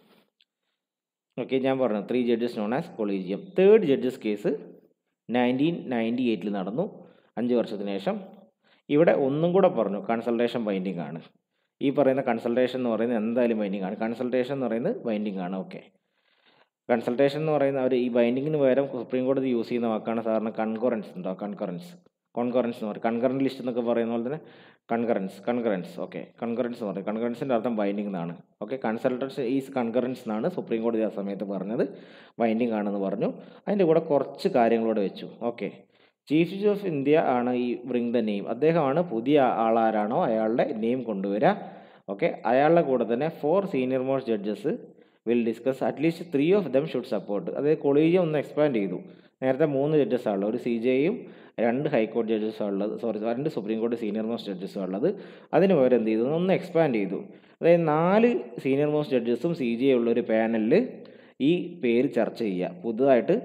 ഓക്കെ ഞാൻ പറഞ്ഞു three judges known as collegium third judges case nineteen ninety എയ്റ്റിൽ നടന്നു അഞ്ച് വർഷത്തിന് ശേഷം ഇവിടെ ഒന്നും കൂടെ പറഞ്ഞു കൺസൾട്ടേഷൻ ബൈൻഡിങ് ആണ് ഈ പറയുന്ന കൺസൾട്ടേഷൻ എന്ന് പറയുന്നത് എന്തായാലും ബൈൻഡിങ് ആണ് കൺസൾട്ടേഷൻ എന്ന് പറയുന്നത് ബൈൻഡിങ് ആണ് ഓക്കെ കൺസൾട്ടേഷൻ എന്ന് പറയുന്ന അവർ ഈ ബൈൻഡിങ്ങിന് പകരം സുപ്രീം കോടതി യൂസ് ചെയ്യുന്ന വാക്കാണ് സാധാരണ കൺകറൻസ് ഉണ്ടോ കൺകറൻസ് കോൺകറൻസ് എന്ന് പറയും കൺകറൻറ്റ് ലിസ്റ്റ് എന്നൊക്കെ പറയുന്ന പോലെ തന്നെ കൺകറൻസ് കൺകറൻസ് ഓക്കെ കൺകറൻസ് എന്ന് പറയും കൺകറൻസിൻ്റെ അർത്ഥം ബൈൻഡിങ് എന്നാണ് ഓക്കെ കൺസൾട്ടൻസ് ഈസ് കൺകറൻസ് എന്നാണ് സുപ്രീം കോടതി ആ സമയത്ത് പറഞ്ഞത് ബൈൻഡിങ് ആണെന്ന് പറഞ്ഞു അതിൻ്റെ കൂടെ കുറച്ച് കാര്യങ്ങളോട് വെച്ചു okay chief justice of India ആണ് ഈ ബ്രിങ് ദ നെയിം അദ്ദേഹമാണ് പുതിയ ആളാരാണോ അയാളുടെ നെയിം കൊണ്ടുവരിക ഓക്കെ അയാളുടെ കൂടെ തന്നെ four senior most judges will discuss at least three of them should support അതായത് കൊളീജിയം ഒന്ന് എക്സ്പാൻഡ് ചെയ്തു നേരത്തെ മൂന്ന് ജഡ്ജസ് ആണുള്ളത് ഒരു സി ജെയും രണ്ട് ഹൈക്കോടതി ജഡ്ജസ് ഉള്ളത് സോറി രണ്ട് സുപ്രീം കോടതി സീനിയർ മോസ്റ്റ് ജഡ്ജസ് ഉള്ളത് അതിന് പകരം എന്ത് ചെയ്തു ഒന്ന് എക്സ്പാൻഡ് ചെയ്തു അതായത് നാല് സീനിയർ മോസ്റ്റ് ജഡ്ജസും സി ജെ ഉള്ള ഒരു പാനലിൽ ഈ പേര് ചർച്ച ചെയ്യുക പുതുതായിട്ട്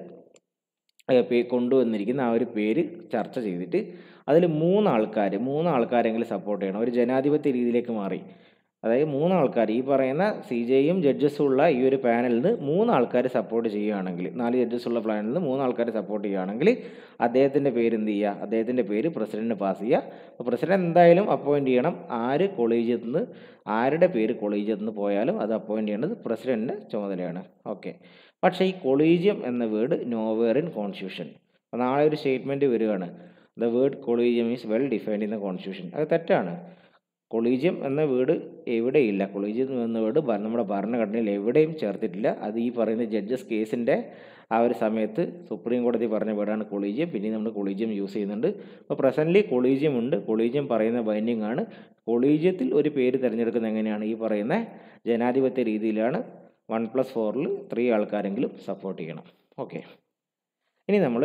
ഏഹ് പേ കൊണ്ടുവന്നിരിക്കുന്ന ആ ഒരു പേര് ചർച്ച ചെയ്തിട്ട് അതിൽ മൂന്ന് ആൾക്കാർ മൂന്ന് ആൾക്കാരെങ്കിലും സപ്പോർട്ട് ചെയ്യണം ഒരു ജനാധിപത്യ രീതിയിലേക്ക് മാറി അതായത് മൂന്ന് ആൾക്കാർ ഈ പറയുന്ന സി ജെയും ജഡ്ജസും ഉള്ള ഈ ഒരു പാനലിൽ നിന്ന് മൂന്ന് ആൾക്കാർ സപ്പോർട്ട് ചെയ്യുകയാണെങ്കിൽ നാല് ജഡ്ജസ് ഉള്ള പാനലിൽ നിന്ന് മൂന്ന് ആൾക്കാർ സപ്പോർട്ട് ചെയ്യുകയാണെങ്കിൽ അദ്ദേഹത്തിൻ്റെ പേര് എന്ത് ചെയ്യുക അദ്ദേഹത്തിൻ്റെ പേര് പ്രസിഡന്റിന് പാസ് ചെയ്യുക അപ്പോൾ പ്രസിഡന്റ് എന്തായാലും അപ്പോയിൻറ്റ് ചെയ്യണം ആര് കൊളീജിയത്തിൽ നിന്ന് ആരുടെ പേര് കൊളീജിയത്തിൽ നിന്ന് പോയാലും അത് അപ്പോയിൻറ്റ് ചെയ്യേണ്ടത് പ്രസിഡന്റിൻ്റെ ചുമതലയാണ് ഓക്കെ പക്ഷേ ഈ കൊളീജിയം എന്ന വേർഡ് നോവേർ ഇൻ കോൺസ്റ്റിറ്റ്യൂഷൻ അപ്പോൾ നാളെ ഒരു സ്റ്റേറ്റ്മെൻറ്റ് വരികയാണ് the word collegium is well defined in the constitution അത് തെറ്റാണ് കൊളീജിയം എന്ന വേർഡ് എവിടെയില്ല കൊളീജിയം എന്ന വേർഡ് ഭ- നമ്മുടെ ഭരണഘടനയിൽ എവിടെയും ചേർത്തിട്ടില്ല അത് ഈ പറയുന്ന ജഡ്ജസ് കേസിൻ്റെ ആ ഒരു സമയത്ത് സുപ്രീം കോടതി പറഞ്ഞ വേർഡാണ് കൊളീജിയം പിന്നെ നമ്മൾ കൊളീജിയം യൂസ് ചെയ്യുന്നുണ്ട് അപ്പോൾ പ്രസൻ്റ്ലി കൊളീജിയം ഉണ്ട് കൊളീജിയം പറയുന്ന ബൈൻഡിങ് ആണ് കൊളീജിയത്തിൽ ഒരു പേര് തിരഞ്ഞെടുക്കുന്നത് എങ്ങനെയാണ് ഈ പറയുന്ന ജനാധിപത്യ രീതിയിലാണ് വൺ പ്ലസ് ഫോറിൽ ത്രീ ആൾക്കാരെങ്കിലും സപ്പോർട്ട് ചെയ്യണം ഓക്കെ ഇനി നമ്മൾ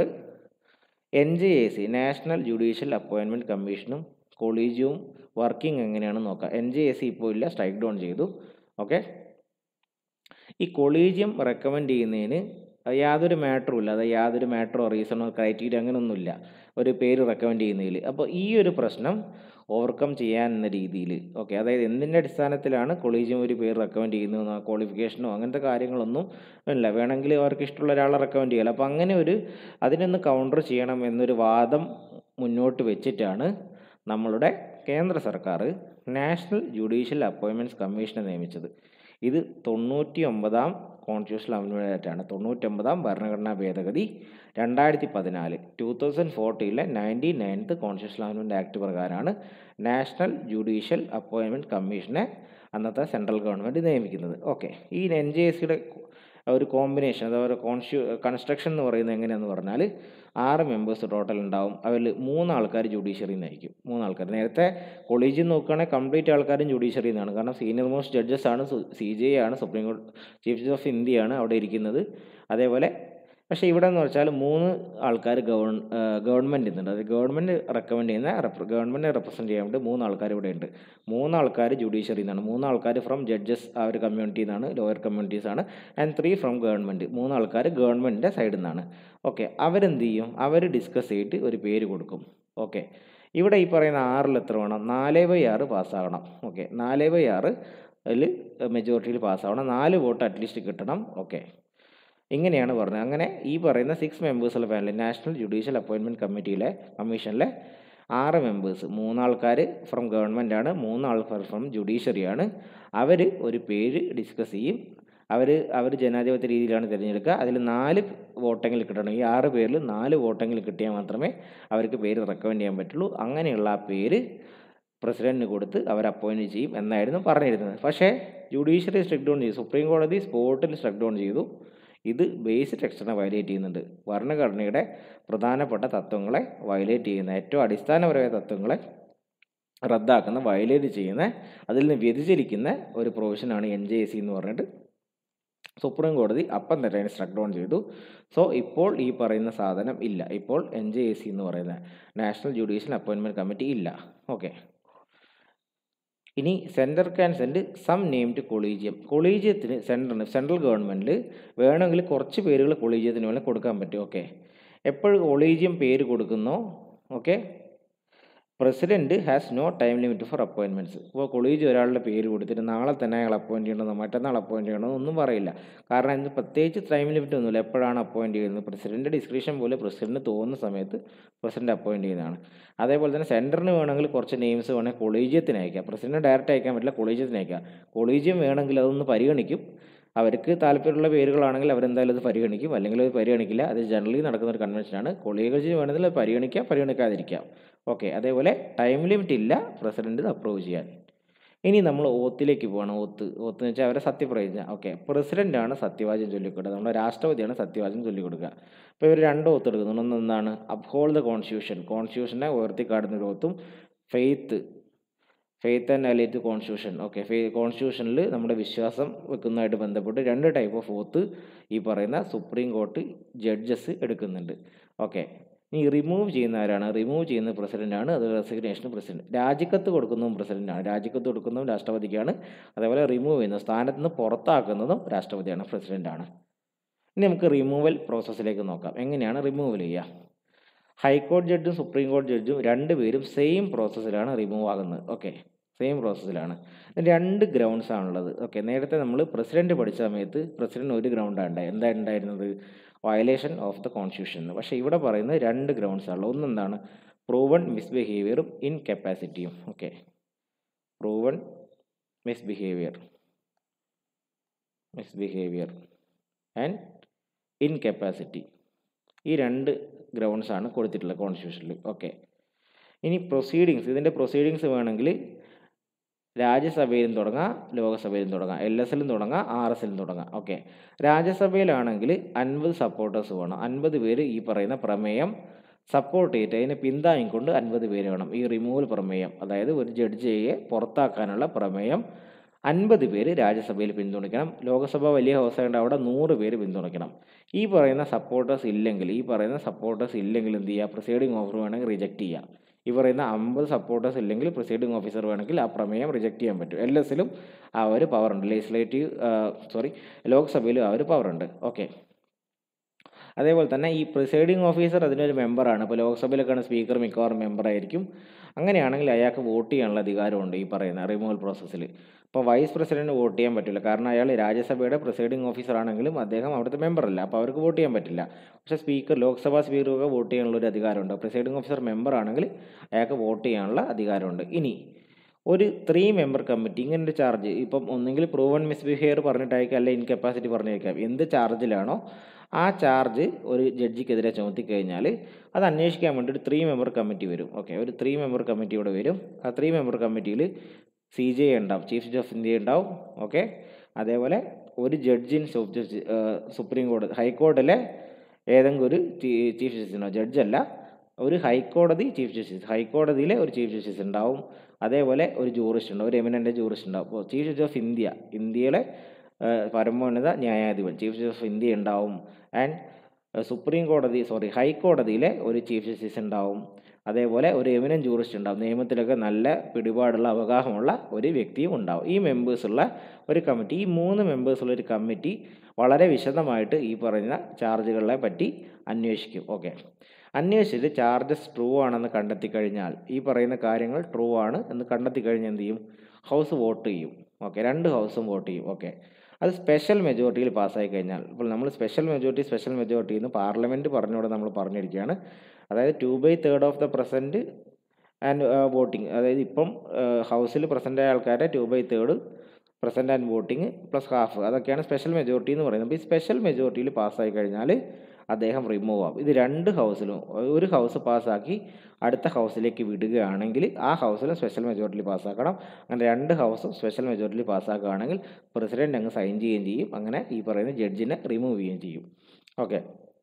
N J A C national judicial appointment കമ്മീഷനും കൊളീജിയവും വർക്കിംഗ് എങ്ങനെയാണെന്ന് നോക്കാം എൻ ജെ എ സി ഇപ്പോൾ ഇല്ല സ്ട്രൈക്ക് ഡൗൺ ചെയ്തു ഓക്കെ ഈ കൊളീജിയം റെക്കമെൻഡ് ചെയ്യുന്നതിന് യാതൊരു മാറ്ററും ഇല്ല അതായത് യാതൊരു മാറ്ററോ റീസണോ ക്രൈറ്റീരിയ അങ്ങനെയൊന്നുമില്ല ഒരു പേര് റെക്കമെൻഡ് ചെയ്യുന്നതിൽ അപ്പോൾ ഈ ഒരു പ്രശ്നം ഓവർകം ചെയ്യാൻ എന്ന രീതിയിൽ ഓക്കെ അതായത് എന്തിൻ്റെ അടിസ്ഥാനത്തിലാണ് കൊളീജിയം ഒരു പേര് റെക്കമെൻഡ് ചെയ്യുന്നതെന്നോ ക്വാളിഫിക്കേഷനോ അങ്ങനത്തെ കാര്യങ്ങളൊന്നും ഇല്ല വേണമെങ്കിൽ അവർക്ക് ഇഷ്ടമുള്ള ഒരാളെ റെക്കമെൻഡ് ചെയ്യാം അപ്പോൾ അങ്ങനെ ഒരു അതിനൊന്ന് കൗണ്ടർ ചെയ്യണം എന്നൊരു വാദം മുന്നോട്ട് വെച്ചിട്ടാണ് നമ്മളുടെ കേന്ദ്ര സർക്കാർ നാഷണൽ ജുഡീഷ്യൽ അപ്പോയിൻമെൻറ്റ്സ് കമ്മീഷനെ നിയമിച്ചത് ഇത് തൊണ്ണൂറ്റി ഒമ്പതാം കോൺസ്റ്റിറ്റ്യൂഷണൽ അമെൻമെൻ്റ് ആയിട്ടാണ് തൊണ്ണൂറ്റൊമ്പതാം ഭരണഘടനാ ഭേദഗതി രണ്ടായിരത്തി പതിനാല് ടു തൗസൻഡ് ഫോർട്ടിയിലെ ninety ninth constitutional amendment act പ്രകാരമാണ് നാഷണൽ ജുഡീഷ്യൽ അപ്പോയിൻമെൻറ്റ് കമ്മീഷനെ അന്നത്തെ സെൻട്രൽ ഗവൺമെൻറ് നിയമിക്കുന്നത് ഓക്കെ ഈ എൻ ജെ എസ് സിയുടെ ഒരു കോമ്പിനേഷൻ അതായത് കോൺസ്റ്റിറ്റ്യൂ കൺസ്ട്രക്ഷൻ എന്ന് പറയുന്നത് എങ്ങനെയാണെന്ന് പറഞ്ഞാൽ ആറ് മെമ്പേഴ്സ് ടോട്ടൽ ഉണ്ടാവും അതിൽ മൂന്ന് ആൾക്കാർ ജുഡീഷ്യറിയിൽ നിന്നായിരിക്കും മൂന്ന് ആൾക്കാർ നേരത്തെ കൊളീജിയം നോക്കുകയാണെങ്കിൽ കംപ്ലീറ്റ് ആൾക്കാരും ജുഡീഷ്യറിയിൽ നിന്നാണ് കാരണം സീനിയർ മോസ്റ്റ് ജഡ്ജസ് ആണ് സി ജെ ആണ് സുപ്രീം കോടതി ചീഫ് ജസ്റ്റിസ് ഓഫ് ഇന്ത്യയാണ് അവിടെ ഇരിക്കുന്നത് അതേപോലെ പക്ഷേ ഇവിടെ എന്ന് വെച്ചാൽ മൂന്ന് ആൾക്കാർ ഗവൺ ഗവൺമെൻറ് ഇന്നുണ്ട് അത് ഗവൺമെൻറ് റെക്കമെൻഡ് ചെയ്യുന്ന റെപ്ര ഗവൺമെൻറ് റെപ്രസെൻറ്റ് ചെയ്യാൻ വേണ്ടി മൂന്ന് ആൾക്കാർ ഇവിടെ ഉണ്ട് മൂന്ന് ആൾക്കാർ ജുഡീഷ്യറി നിന്നാണ് മൂന്ന് ആൾക്കാർ ഫ്രം ജഡ്ജസ് ആ ഒരു കമ്മ്യൂണിറ്റിയിൽ നിന്നാണ് ലോയർ കമ്മ്യൂണിറ്റീസ് ആണ് ആൻഡ് ത്രീ ഫ്രം ഗവൺമെൻറ് മൂന്ന് ആൾക്കാർ ഗവൺമെൻറ്റിൻ്റെ സൈഡിൽ നിന്നാണ് ഓക്കെ അവരെന്ത് ചെയ്യും അവർ ഡിസ്കസ് ചെയ്തിട്ട് ഒരു പേര് കൊടുക്കും ഓക്കെ ഇവിടെ ഈ പറയുന്ന ആറിൽ എത്ര വേണം നാല് ബൈ ആറ് പാസ്സാകണം ഓക്കെ നാല് ബൈ ആറ് അതിൽ മെജോറിറ്റിയിൽ പാസ്സാവണം നാല് വോട്ട് അറ്റ്ലീസ്റ്റ് കിട്ടണം ഓക്കെ ഇങ്ങനെയാണ് പറഞ്ഞത് അങ്ങനെ ഈ പറയുന്ന സിക്സ് മെമ്പേഴ്സുള്ള പാനൽ നാഷണൽ ജുഡീഷ്യൽ അപ്പോയിൻമെൻറ്റ് കമ്മിറ്റിയിലെ കമ്മീഷനിലെ ആറ് മെമ്പേഴ്സ് മൂന്നാൾക്കാർ ഫ്രം ഗവൺമെൻറ് ആണ് മൂന്നാൾക്കാർ ഫ്രം ജുഡീഷ്യറിയാണ് അവർ ഒരു പേര് ഡിസ്കസ് ചെയ്യും അവർ അവർ ജനാധിപത്യ രീതിയിലാണ് തിരഞ്ഞെടുക്കുക അതിൽ നാല് വോട്ടെങ്കിലും കിട്ടണം ഈ ആറ് പേരിൽ നാല് വോട്ടെങ്കിലും കിട്ടിയാൽ മാത്രമേ അവർക്ക് പേര് റെക്കമെൻഡ് ചെയ്യാൻ പറ്റുള്ളൂ അങ്ങനെയുള്ള ആ പേര് പ്രസിഡന്റിന് കൊടുത്ത് അവർ അപ്പോയിൻറ്റ് ചെയ്യും എന്നായിരുന്നു പറഞ്ഞിരുന്നത് പക്ഷേ ജുഡീഷ്യറി സ്ട്രിക് ഡൗൺ ചെയ്തു സുപ്രീം കോടതി സ്പോട്ടിൽ സ്ട്രിക് ഡൗൺ ചെയ്തു ഇത് ബേസ് ടെക്സ്റ്റിനെ വയലേറ്റ് ചെയ്യുന്നുണ്ട് ഭരണഘടനയുടെ പ്രധാനപ്പെട്ട തത്വങ്ങളെ വയലേറ്റ് ചെയ്യുന്ന ഏറ്റവും അടിസ്ഥാനപരമായ തത്വങ്ങളെ റദ്ദാക്കുന്ന വയലേറ്റ് ചെയ്യുന്ന അതിൽ നിന്ന് വ്യതിചലിക്കുന്ന ഒരു പ്രൊവിഷനാണ് എൻ ജെ സി എന്ന് പറഞ്ഞിട്ട് സുപ്രീം കോടതി അപ്പം തന്നെ അതിനെ സ്ട്രക്ക് ഡൗൺ ചെയ്തു സോ ഇപ്പോൾ ഈ പറയുന്ന സാധനം ഇല്ല ഇപ്പോൾ എൻ ജെ എ സി എന്ന് പറയുന്ന നാഷണൽ ജുഡീഷ്യൽ അപ്പോയിൻമെൻറ്റ് കമ്മിറ്റി ഇല്ല ഓക്കെ ഇനി centre can send some named collegium കൊളീജിയത്തിന് സെൻറ്ററിന് സെൻട്രൽ ഗവൺമെൻറ്റിൽ വേണമെങ്കിൽ കുറച്ച് പേരുകൾ കൊളീജിയത്തിന് വേണമെങ്കിൽ കൊടുക്കാൻ പറ്റും ഓക്കെ എപ്പോഴും കൊളീജിയം പേര് കൊടുക്കുന്നോ okay president has no time limit for appointments ഇപ്പോൾ കൊളീജ് ഒരാളുടെ പേര് കൊടുത്തിട്ട് നാളെ തന്നെ അയാൾ അപ്പോയിൻറ്റ് ചെയ്യണമെന്നോ മറ്റന്നാൾ അപ്പോയിൻറ്റ് ചെയ്യണമെന്നോ ഒന്നും പറയില്ല കാരണം ഇതിന് പ്രത്യേകിച്ച് ടൈം ലിമിറ്റ് ഒന്നുമില്ല എപ്പോഴാണ് അപ്പോയിൻറ്റ് ചെയ്യുന്നത് പ്രസിഡൻറ്റ് ഡിസ്ക്രിപ്ഷൻ പോലെ പ്രസിഡൻറ്റ് തോന്നുന്ന സമയത്ത് പ്രസിഡൻറ്റ് അപ്പോയിൻറ്റ് ചെയ്യുന്നതാണ് അതേപോലെ തന്നെ സെൻറ്ററിന് വേണമെങ്കിൽ കുറച്ച് നെയിംസ് വേണമെങ്കിൽ കൊളീജിയത്തിന് അയക്കാം പ്രസിഡൻറ്റ് ഡയറക്റ്റ് അയക്കാൻ പറ്റില്ല കൊളീജിയത്തിന് അയക്കാം കൊളീജിയം വേണമെങ്കിൽ അതൊന്ന് പരിഗണിക്കും അവർക്ക് താല്പര്യമുള്ള പേരുകളാണെങ്കിൽ അവരെന്തായാലും അത് പരിഗണിക്കും അല്ലെങ്കിൽ അത് പരിഗണിക്കില്ല അത് ജനറലി നടക്കുന്ന ഒരു കൺവെൻഷനാണ് കൊളീജിയം വേണമെങ്കിൽ അത് പരിഗണിക്കാം പരിഗണിക്കാതിരിക്കാം ഓക്കെ അതേപോലെ ടൈം ലിമിറ്റ് ഇല്ല പ്രസിഡൻറ്റ് ഇത് അപ്രൂവ് ചെയ്യാൻ ഇനി നമ്മൾ ഓത്തിലേക്ക് പോകണം ഓത്ത് ഓത്ത് എന്ന് വെച്ചാൽ അവരെ സത്യപ്രതിജ്ഞ ഓക്കെ പ്രസിഡൻ്റാണ് സത്യവാചകം ചൊല്ലിക്കൊടുക്കുക നമ്മുടെ രാഷ്ട്രപതിയാണ് സത്യവാചകം ചൊല്ലിക്കൊടുക്കുക അപ്പോൾ ഇവർ രണ്ട് ഓത്ത് എടുക്കുന്നുണ്ട് ഒന്ന് എന്താണ് അപ്ഹോൾ ദ കോൺസ്റ്റിറ്റ്യൂഷൻ കോൺസ്റ്റിറ്റ്യൂഷനെ ഉയർത്തിക്കാടുന്ന ഒരു ഓത്തും ഫെയ്ത്ത് ഫെയ്ത്ത് ആൻഡ് അലൈറ്റ് കോൺസ്റ്റിറ്റ്യൂഷൻ ഓക്കെ ഫേ കോൺസ്റ്റിറ്റ്യൂഷനിൽ നമ്മുടെ വിശ്വാസം വെക്കുന്നതായിട്ട് ബന്ധപ്പെട്ട് രണ്ട് ടൈപ്പ് ഓഫ് ഓത്ത് ഈ പറയുന്ന സുപ്രീം കോർട്ട് ജഡ്ജസ് എടുക്കുന്നുണ്ട് ഓക്കെ ഇനി റിമൂവ് ചെയ്യുന്ന ആരാണ് റിമൂവ് ചെയ്യുന്ന പ്രസിഡൻ്റാണ് അത് റെസിഗ്നേഷൻ പ്രസിഡന്റ് രാജിക്കത്ത് കൊടുക്കുന്നതും പ്രസിഡൻ്റാണ് രാജിക്കത്ത് കൊടുക്കുന്നതും രാഷ്ട്രപതിക്കാണ് അതേപോലെ റിമൂവ് ചെയ്യുന്നത് സ്ഥാനത്ത് നിന്ന് പുറത്താക്കുന്നതും രാഷ്ട്രപതിയാണ് പ്രസിഡൻ്റാണ് ഇനി നമുക്ക് റിമൂവൽ പ്രോസസ്സിലേക്ക് നോക്കാം എങ്ങനെയാണ് റിമൂവൽ ചെയ്യുക ഹൈക്കോടതി ജഡ്ജും സുപ്രീം കോടതി ജഡ്ജും രണ്ടുപേരും സെയിം പ്രോസസ്സിലാണ് റിമൂവ് ആകുന്നത് ഓക്കെ സെയിം പ്രോസസ്സിലാണ് രണ്ട് ഗ്രൗണ്ട്സ് ആണുള്ളത് ഓക്കെ നേരത്തെ നമ്മൾ പ്രസിഡന്റ് പഠിച്ച സമയത്ത് പ്രസിഡന്റ് ഒരു ഗ്രൗണ്ടാണ് ഉണ്ടായത് എന്താ ഉണ്ടായിരുന്നത് വയലേഷൻ ഓഫ് ദ കോൺസ്റ്റിറ്റ്യൂഷൻ പക്ഷേ ഇവിടെ പറയുന്നത് രണ്ട് ഗ്രൗണ്ട്സ് ആണുള്ളത് ഒന്നെന്താണ് പ്രൂവൺ മിസ്ബിഹേവിയറും ഇൻകപ്പാസിറ്റിയും okay proven misbehaviour misbehaviour and incapacity ഈ രണ്ട് ഗ്രൗണ്ട്സ് ആണ് കൊടുത്തിട്ടുള്ളത് കോൺസ്റ്റിറ്റ്യൂഷനിൽ ഓക്കെ ഇനി പ്രൊസീഡിങ്സ് ഇതിൻ്റെ പ്രൊസീഡിങ്സ് വേണമെങ്കിൽ രാജ്യസഭയിലും തുടങ്ങാം ലോകസഭയിലും തുടങ്ങാം എൽ എസ് എല്ലും തുടങ്ങാം ആർ എസ് എല്ലും തുടങ്ങാം ഓക്കെ രാജ്യസഭയിലാണെങ്കിൽ അൻപത് സപ്പോർട്ടേഴ്സ് വേണം അൻപത് പേര് ഈ പറയുന്ന പ്രമേയം സപ്പോർട്ട് ചെയ്തിട്ട് അതിനെ പിന്താങ്ങിക്കൊണ്ട് അൻപത് പേര് വേണം ഈ റിമൂവൽ പ്രമേയം അതായത് ഒരു ജഡ്ജിയെ പുറത്താക്കാനുള്ള പ്രമേയം അൻപത് പേര് രാജ്യസഭയിൽ പിന്തുണയ്ക്കണം ലോകസഭ വലിയ ഹൗസായതുകൊണ്ട് അവിടെ നൂറ് പേര് പിന്തുണയ്ക്കണം ഈ പറയുന്ന സപ്പോർട്ടേഴ്സ് ഇല്ലെങ്കിൽ ഈ പറയുന്ന സപ്പോർട്ടേഴ്സ് ഇല്ലെങ്കിൽ എന്ത് ചെയ്യുക പ്രിസൈഡിംഗ് ഓഫർ വേണമെങ്കിൽ റിജക്റ്റ് ചെയ്യാം ഈ പറയുന്ന അമ്പത് സപ്പോർട്ടേഴ്സ് ഇല്ലെങ്കിൽ പ്രിസൈഡിംഗ് ഓഫീസർ വേണമെങ്കിൽ ആ പ്രമേയം റിജക്റ്റ് ചെയ്യാൻ പറ്റും എൽ എസിലും ആ ഒരു പവർ ഉണ്ട് ലെജിസ്ലേറ്റീവ് സോറി ലോക്സഭയിലും ആ ഒരു പവർ ഉണ്ട് ഓക്കെ അതേപോലെ തന്നെ ഈ പ്രിസൈഡിംഗ് ഓഫീസർ അതിനൊരു മെമ്പറാണ് ഇപ്പോൾ ലോക്സഭയിലൊക്കെയാണ് സ്പീക്കർ മിക്കവാറും മെമ്പറായിരിക്കും അങ്ങനെയാണെങ്കിൽ അയാൾക്ക് വോട്ട് ചെയ്യാനുള്ള അധികാരമുണ്ട് ഈ പറയുന്ന റിമൂവൽ പ്രോസസ്സിൽ ഇപ്പോൾ വൈസ് പ്രസിഡന്റ് വോട്ട് ചെയ്യാൻ പറ്റില്ല കാരണം അയാൾ രാജ്യസഭയുടെ പ്രിസൈഡിംഗ് ഓഫീസർ ആണെങ്കിലും അദ്ദേഹം അവിടുത്തെ മെമ്പറല്ല അപ്പോൾ അവർക്ക് വോട്ട് ചെയ്യാൻ പറ്റില്ല പക്ഷേ സ്പീക്കർ ലോക്സഭാ സ്പീക്കർക്ക് വോട്ട് ചെയ്യാനുള്ള ഒരു അധികാരമുണ്ട് പ്രിസൈഡിംഗ് ഓഫീസർ മെമ്പർ ആണെങ്കിൽ അയാൾക്ക് വോട്ട് ചെയ്യാനുള്ള അധികാരമുണ്ട് ഇനി ഒരു ത്രീ മെമ്പർ കമ്മിറ്റി ഇങ്ങനെ ഒരു ചാർജ് ഇപ്പം ഒന്നെങ്കിൽ പ്രൂവൺ മിസ്ബിഹേവിയർ പറഞ്ഞിട്ടായിരിക്കും അല്ല ഇൻകപ്പാസിറ്റി പറഞ്ഞേക്കാം എന്ത് ചാർജിലാണോ ആ ചാർജ് ഒരു ജഡ്ജിക്കെതിരെ ചുമത്തി കഴിഞ്ഞാൽ അത് അന്വേഷിക്കാൻ വേണ്ടി ഒരു ത്രീ മെമ്പർ കമ്മിറ്റി വരും ഓക്കെ ഒരു ത്രീ മെമ്പർ കമ്മിറ്റി ഇവിടെ വരും ആ ത്രീ മെമ്പർ കമ്മിറ്റിയിൽ സി ജെ ഉണ്ടാവും ചീഫ് ജസ്റ്റിസ് ഓഫ് ഇന്ത്യ ഉണ്ടാവും ഓക്കെ അതേപോലെ ഒരു ജഡ്ജിൻ സുപ്രീം കോടതി ഹൈക്കോടതിയിലെ ഏതെങ്കിലും ഒരു ചീഫ് ജസ്റ്റിസ് ഉണ്ടാവും ജഡ്ജല്ല ഒരു ഹൈക്കോടതി ചീഫ് ജസ്റ്റിസ് ഹൈക്കോടതിയിലെ ഒരു ചീഫ് ജസ്റ്റിസ് ഉണ്ടാവും അതേപോലെ ഒരു ജൂറിസ്റ്റ് ഉണ്ടാവും ഒരു എമിനൻ്റ് ജൂറിസ്റ്റ് ഉണ്ടാവും അപ്പോൾ ചീഫ് ജസ്റ്റിസ് ഓഫ് ഇന്ത്യ ഇന്ത്യയിലെ പരമോന്നത ന്യായാധിപൻ ചീഫ് ജസ്റ്റിസ് ഓഫ് ഇന്ത്യ ഉണ്ടാവും ആൻഡ് ഏഹ് സുപ്രീം കോടതി സോറി ഹൈക്കോടതിയിലെ ഒരു ചീഫ് ജസ്റ്റിസ് ഉണ്ടാവും അതേപോലെ ഒരു എമിനൻ ജൂറിസ്റ്റ് ഉണ്ടാവും നിയമത്തിലൊക്കെ നല്ല പിടിപാടുള്ള അവഗാഹമുള്ള ഒരു വ്യക്തിയും ഉണ്ടാവും ഈ മെമ്പേഴ്സുള്ള ഒരു കമ്മിറ്റി ഈ മൂന്ന് മെമ്പേഴ്സുള്ള ഒരു കമ്മിറ്റി വളരെ വിശദമായിട്ട് ഈ പറയുന്ന ചാർജുകളെ പറ്റി അന്വേഷിക്കും ഓക്കെ അന്വേഷിച്ചിട്ട് ചാർജസ് ട്രൂ ആണെന്ന് കണ്ടെത്തി കഴിഞ്ഞാൽ ഈ പറയുന്ന കാര്യങ്ങൾ ട്രൂ ആണ് എന്ന് കണ്ടെത്തി കഴിഞ്ഞാൽ എന്ത് ചെയ്യും ഹൗസ് വോട്ട് ചെയ്യും ഓക്കെ രണ്ട് ഹൗസും വോട്ട് ചെയ്യും ഓക്കെ അത് സ്പെഷ്യൽ മെജോറിറ്റിയിൽ പാസ്സായി കഴിഞ്ഞാൽ ഇപ്പോൾ നമ്മൾ സ്പെഷ്യൽ മെജോറിറ്റി സ്പെഷ്യൽ മെജോറിറ്റി എന്ന് പാർലമെൻറ്റ് പറഞ്ഞുകൂടെ നമ്മൾ പറഞ്ഞിരിക്കുകയാണ് അതായത് two by third of the present and voting അതായത് ഇപ്പം ഹൗസിൽ പ്രസൻ്റ് ആയ ആൾക്കാരെ two by third present and voting plus half അതൊക്കെയാണ് സ്പെഷ്യൽ മെജോറിറ്റി എന്ന് പറയുന്നത് അപ്പോൾ ഈ സ്പെഷ്യൽ മെജോറിറ്റിയിൽ പാസ്സായി കഴിഞ്ഞാൽ അദ്ദേഹം റിമൂവ് ആവും ഇത് രണ്ട് ഹൗസിലും ഒരു ഹൗസ് പാസ്സാക്കി അടുത്ത ഹൗസിലേക്ക് വിടുകയാണെങ്കിൽ ആ ഹൗസിലും സ്പെഷ്യൽ മെജോറിറ്റിയിൽ പാസ്സാക്കണം അങ്ങനെ രണ്ട് ഹൗസും സ്പെഷ്യൽ മെജോറിറ്റിയിൽ പാസ്സാക്കുകയാണെങ്കിൽ പ്രസിഡന്റ് അങ്ങ് സൈൻ ചെയ്യുകയും ചെയ്യും അങ്ങനെ ഈ പറയുന്ന ജഡ്ജിനെ റിമൂവ് ചെയ്യുകയും ചെയ്യും okay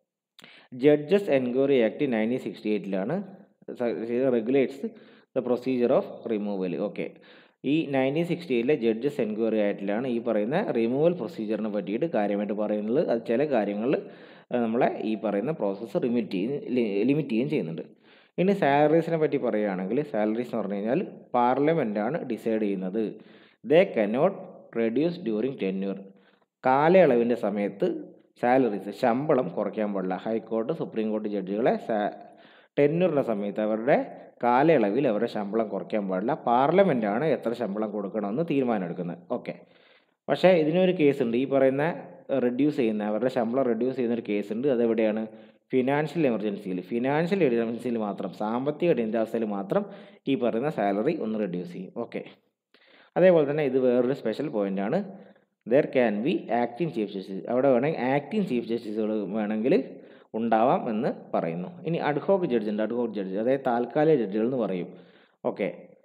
judges enquiry act nineteen sixty എയ്റ്റിലാണ് regulates the procedure of removal okay ഈ നയൻറ്റീൻ സിക്സ്റ്റി എയ്റ്റിലെ ജഡ്ജസ് എൻക്വയറി ആക്ടിലാണ് ഈ പറയുന്ന റിമൂവൽ പ്രൊസീജിയറിനെ പറ്റിയിട്ട് കാര്യമായിട്ട് പറയുന്നത് അത് ചില കാര്യങ്ങൾ നമ്മളെ ഈ പറയുന്ന പ്രോസസ്സ് ലിമിറ്റ് ചെയ്യും ലിമിറ്റ് ചെയ്യുകയും ചെയ്യുന്നുണ്ട് ഇനി സാലറീസിനെ പറ്റി പറയുകയാണെങ്കിൽ സാലറീസ് എന്ന് പറഞ്ഞു കഴിഞ്ഞാൽ പാർലമെൻറ്റാണ് ഡിസൈഡ് ചെയ്യുന്നത് they cannot reduce during tenure കാലയളവിൻ്റെ സമയത്ത് സാലറീസ് ശമ്പളം കുറയ്ക്കാൻ പാടില്ല ഹൈക്കോർട്ട് സുപ്രീം കോടതി ജഡ്ജികളെ സാ ടെന്യൂറിൻ്റെ സമയത്ത് അവരുടെ കാലയളവിൽ അവരുടെ ശമ്പളം കുറയ്ക്കാൻ പാടില്ല പാർലമെൻറ്റാണ് എത്ര ശമ്പളം കൊടുക്കണമെന്ന് തീരുമാനമെടുക്കുന്നത് ഓക്കെ പക്ഷേ ഇതിനൊരു കേസുണ്ട് ഈ പറയുന്ന റെഡ്യൂസ് ചെയ്യുന്ന അവരുടെ ശമ്പളം റെഡ്യൂസ് ചെയ്യുന്ന ഒരു കേസുണ്ട് അതെവിടെയാണ് ഫിനാൻഷ്യൽ എമർജൻസിയിൽ ഫിനാൻഷ്യൽ എമർജൻസിയിൽ മാത്രം സാമ്പത്തിക അടിയന്തരാവസ്ഥയിൽ മാത്രം ഈ പറയുന്ന സാലറി ഒന്ന് റെഡ്യൂസ് ചെയ്യും ഓക്കെ അതേപോലെ തന്നെ ഇത് വേറൊരു സ്പെഷ്യൽ പോയിൻ്റാണ് there can be acting chief justice അവിടെ വേണമെങ്കിൽ ആക്ടിങ് ചീഫ് ജസ്റ്റിസുകൾ വേണമെങ്കിൽ ഉണ്ടാവാം എന്ന് പറയുന്നു ഇനി അഡ്ഹോക്ക് ജഡ്ജ് ഉണ്ട് അഡ്ഹോക്ക് ജഡ്ജ് അതായത് താൽക്കാലിക ജഡ്ജികൾ എന്ന് പറയും ഓക്കെ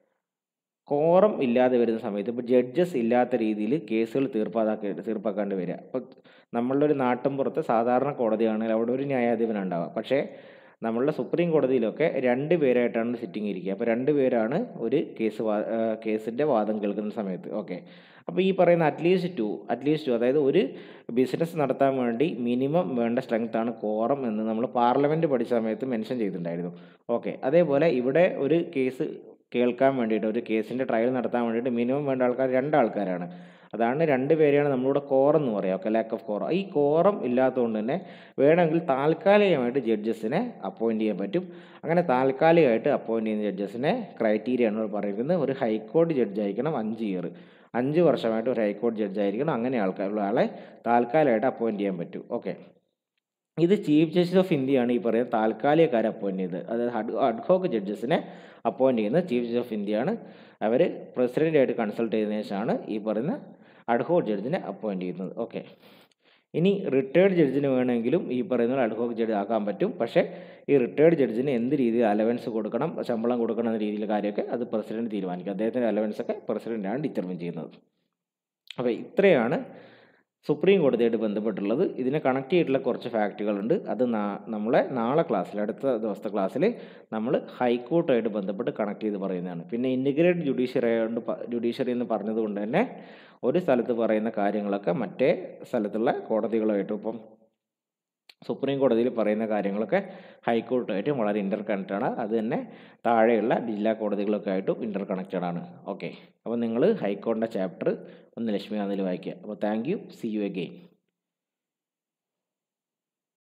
കോറം ഇല്ലാതെ വരുന്ന സമയത്ത് ഇപ്പോൾ ജഡ്ജസ് ഇല്ലാത്ത രീതിയിൽ കേസുകൾ തീർപ്പാതാക്കി തീർപ്പാക്കാണ്ട് വരിക അപ്പോൾ നമ്മളുടെ ഒരു നാട്ടിൻപുറത്ത് സാധാരണ കോടതിയാണെങ്കിൽ അവിടെ ഒരു ന്യായാധിപൻ ഉണ്ടാവുക പക്ഷേ നമ്മളുടെ സുപ്രീം കോടതിയിലൊക്കെ രണ്ട് പേരായിട്ടാണ് സിറ്റിംഗ് ഇരിക്കുക അപ്പോൾ രണ്ട് പേരാണ് ഒരു കേസ് വാ കേസിൻ്റെ വാദം കേൾക്കുന്ന സമയത്ത് ഓക്കെ അപ്പോൾ ഈ പറയുന്ന അറ്റ്ലീസ്റ്റ് ടു അറ്റ്ലീസ്റ്റ് ടു അതായത് ഒരു ബിസിനസ് നടത്താൻ വേണ്ടി മിനിമം വേണ്ട സ്ട്രെങ്ത് ആണ് കോറം എന്ന് നമ്മൾ പാർലമെൻറ്റ് പഠിച്ച സമയത്ത് മെൻഷൻ ചെയ്തിട്ടുണ്ടായിരുന്നു ഓക്കെ അതേപോലെ ഇവിടെ ഒരു കേസ് കേൾക്കാൻ വേണ്ടിയിട്ട് ഒരു കേസിൻ്റെ ട്രയൽ നടത്താൻ വേണ്ടിയിട്ട് മിനിമം വേണ്ട ആൾക്കാർ രണ്ടാൾക്കാരാണ് അതാണ് രണ്ട് പേരെയാണ് നമ്മളിവിടെ കോറം എന്ന് പറയുക ഓക്കെ ലാക്ക് ഓഫ് കോറം ഈ കോറം ഇല്ലാത്തതുകൊണ്ട് തന്നെ വേണമെങ്കിൽ താൽക്കാലികമായിട്ട് ജഡ്ജസിനെ അപ്പോയിൻറ്റ് ചെയ്യാൻ പറ്റും അങ്ങനെ താൽക്കാലികമായിട്ട് അപ്പോയിൻറ്റ് ചെയ്യുന്ന ജഡ്ജസിനെ ക്രൈറ്റീരിയ ആണ് പറയുന്നത് ഒരു ഹൈക്കോടതി ജഡ്ജ് ആയിരിക്കണം അഞ്ച് ഇയർ അഞ്ച് വർഷമായിട്ട് ഒരു ഹൈക്കോടതി ജഡ്ജ് ആയിരിക്കണം അങ്ങനെ ആൾക്കാരുള്ള ആളെ താൽക്കാലികമായിട്ട് അപ്പോയിൻറ്റ് ചെയ്യാൻ പറ്റും ഓക്കെ ഇത് ചീഫ് ജസ്റ്റിസ് ഓഫ് ഇന്ത്യയാണ് ഈ പറയുന്നത് താൽക്കാലികക്കാരെ അപ്പോയിൻറ്റ് ചെയ്തത് അതായത് അഡ്ഹോക്ക് ജഡ്ജസിനെ അപ്പോയിൻറ്റ് ചെയ്യുന്നത് ചീഫ് ജസ്റ്റിസ് ഓഫ് ഇന്ത്യയാണ് അവർ പ്രസിഡൻ്റായിട്ട് കൺസൾട്ട് ചെയ്തതിനു ശേഷമാണ് ഈ പറയുന്ന അഡ്ഹോക്ക് ജഡ്ജിനെ അപ്പോയിൻറ്റ് ചെയ്യുന്നത് ഓക്കെ ഇനി റിട്ടയർഡ് ജഡ്ജിന് വേണമെങ്കിലും ഈ പറയുന്ന അഡ്ഹോക്ക് ജഡ്ജ് ആക്കാൻ പറ്റും പക്ഷേ ഈ റിട്ടയർഡ് ജഡ്ജിന് എന്ത് രീതിയിൽ അലവൻസ് കൊടുക്കണം ശമ്പളം കൊടുക്കണം എന്ന രീതിയിൽ കാര്യമൊക്കെ അത് പ്രസിഡന്റ് തീരുമാനിക്കും അദ്ദേഹത്തിൻ്റെ അലവൻസ് ഒക്കെ പ്രസിഡൻ്റാണ് ഡിറ്റർമിൻ ചെയ്യുന്നത് അപ്പോൾ ഇത്രയാണ് സുപ്രീം കോടതിയായിട്ട് ബന്ധപ്പെട്ടുള്ളത് ഇതിനെ കണക്ട് ചെയ്തിട്ടുള്ള കുറച്ച് ഫാക്റ്റുകളുണ്ട് അത് നമ്മളെ നാളെ ക്ലാസ്സിൽ അടുത്ത ദിവസത്തെ ക്ലാസ്സിൽ നമ്മൾ ഹൈക്കോർട്ടായിട്ട് ബന്ധപ്പെട്ട് കണക്ട് ചെയ്ത് പറയുന്നതാണ് പിന്നെ ഇൻറ്റിഗ്രേറ്റ് ജുഡീഷ്യറി ആയതുകൊണ്ട് ജുഡീഷ്യറി എന്ന് പറഞ്ഞതുകൊണ്ട് തന്നെ ഒരു സ്ഥലത്ത് പറയുന്ന കാര്യങ്ങളൊക്കെ മറ്റേ സ്ഥലത്തുള്ള കോടതികളുമായിട്ടും ഇപ്പം സുപ്രീം കോടതിയിൽ പറയുന്ന കാര്യങ്ങളൊക്കെ ഹൈക്കോർട്ടുമായിട്ടും വളരെ ഇൻ്റർ കണക്റ്റഡ് അത് തന്നെ താഴെയുള്ള ജില്ലാ കോടതികളൊക്കെ ആയിട്ടും ഇൻ്റർ കണക്റ്റഡ് ആണ് ഓക്കെ അപ്പോൾ നിങ്ങൾ ഹൈക്കോടതിൻ്റെ ചാപ്റ്റർ ഒന്ന് ലക്ഷ്മികാന്തിൽ വായിക്കുക അപ്പോൾ thank you see you again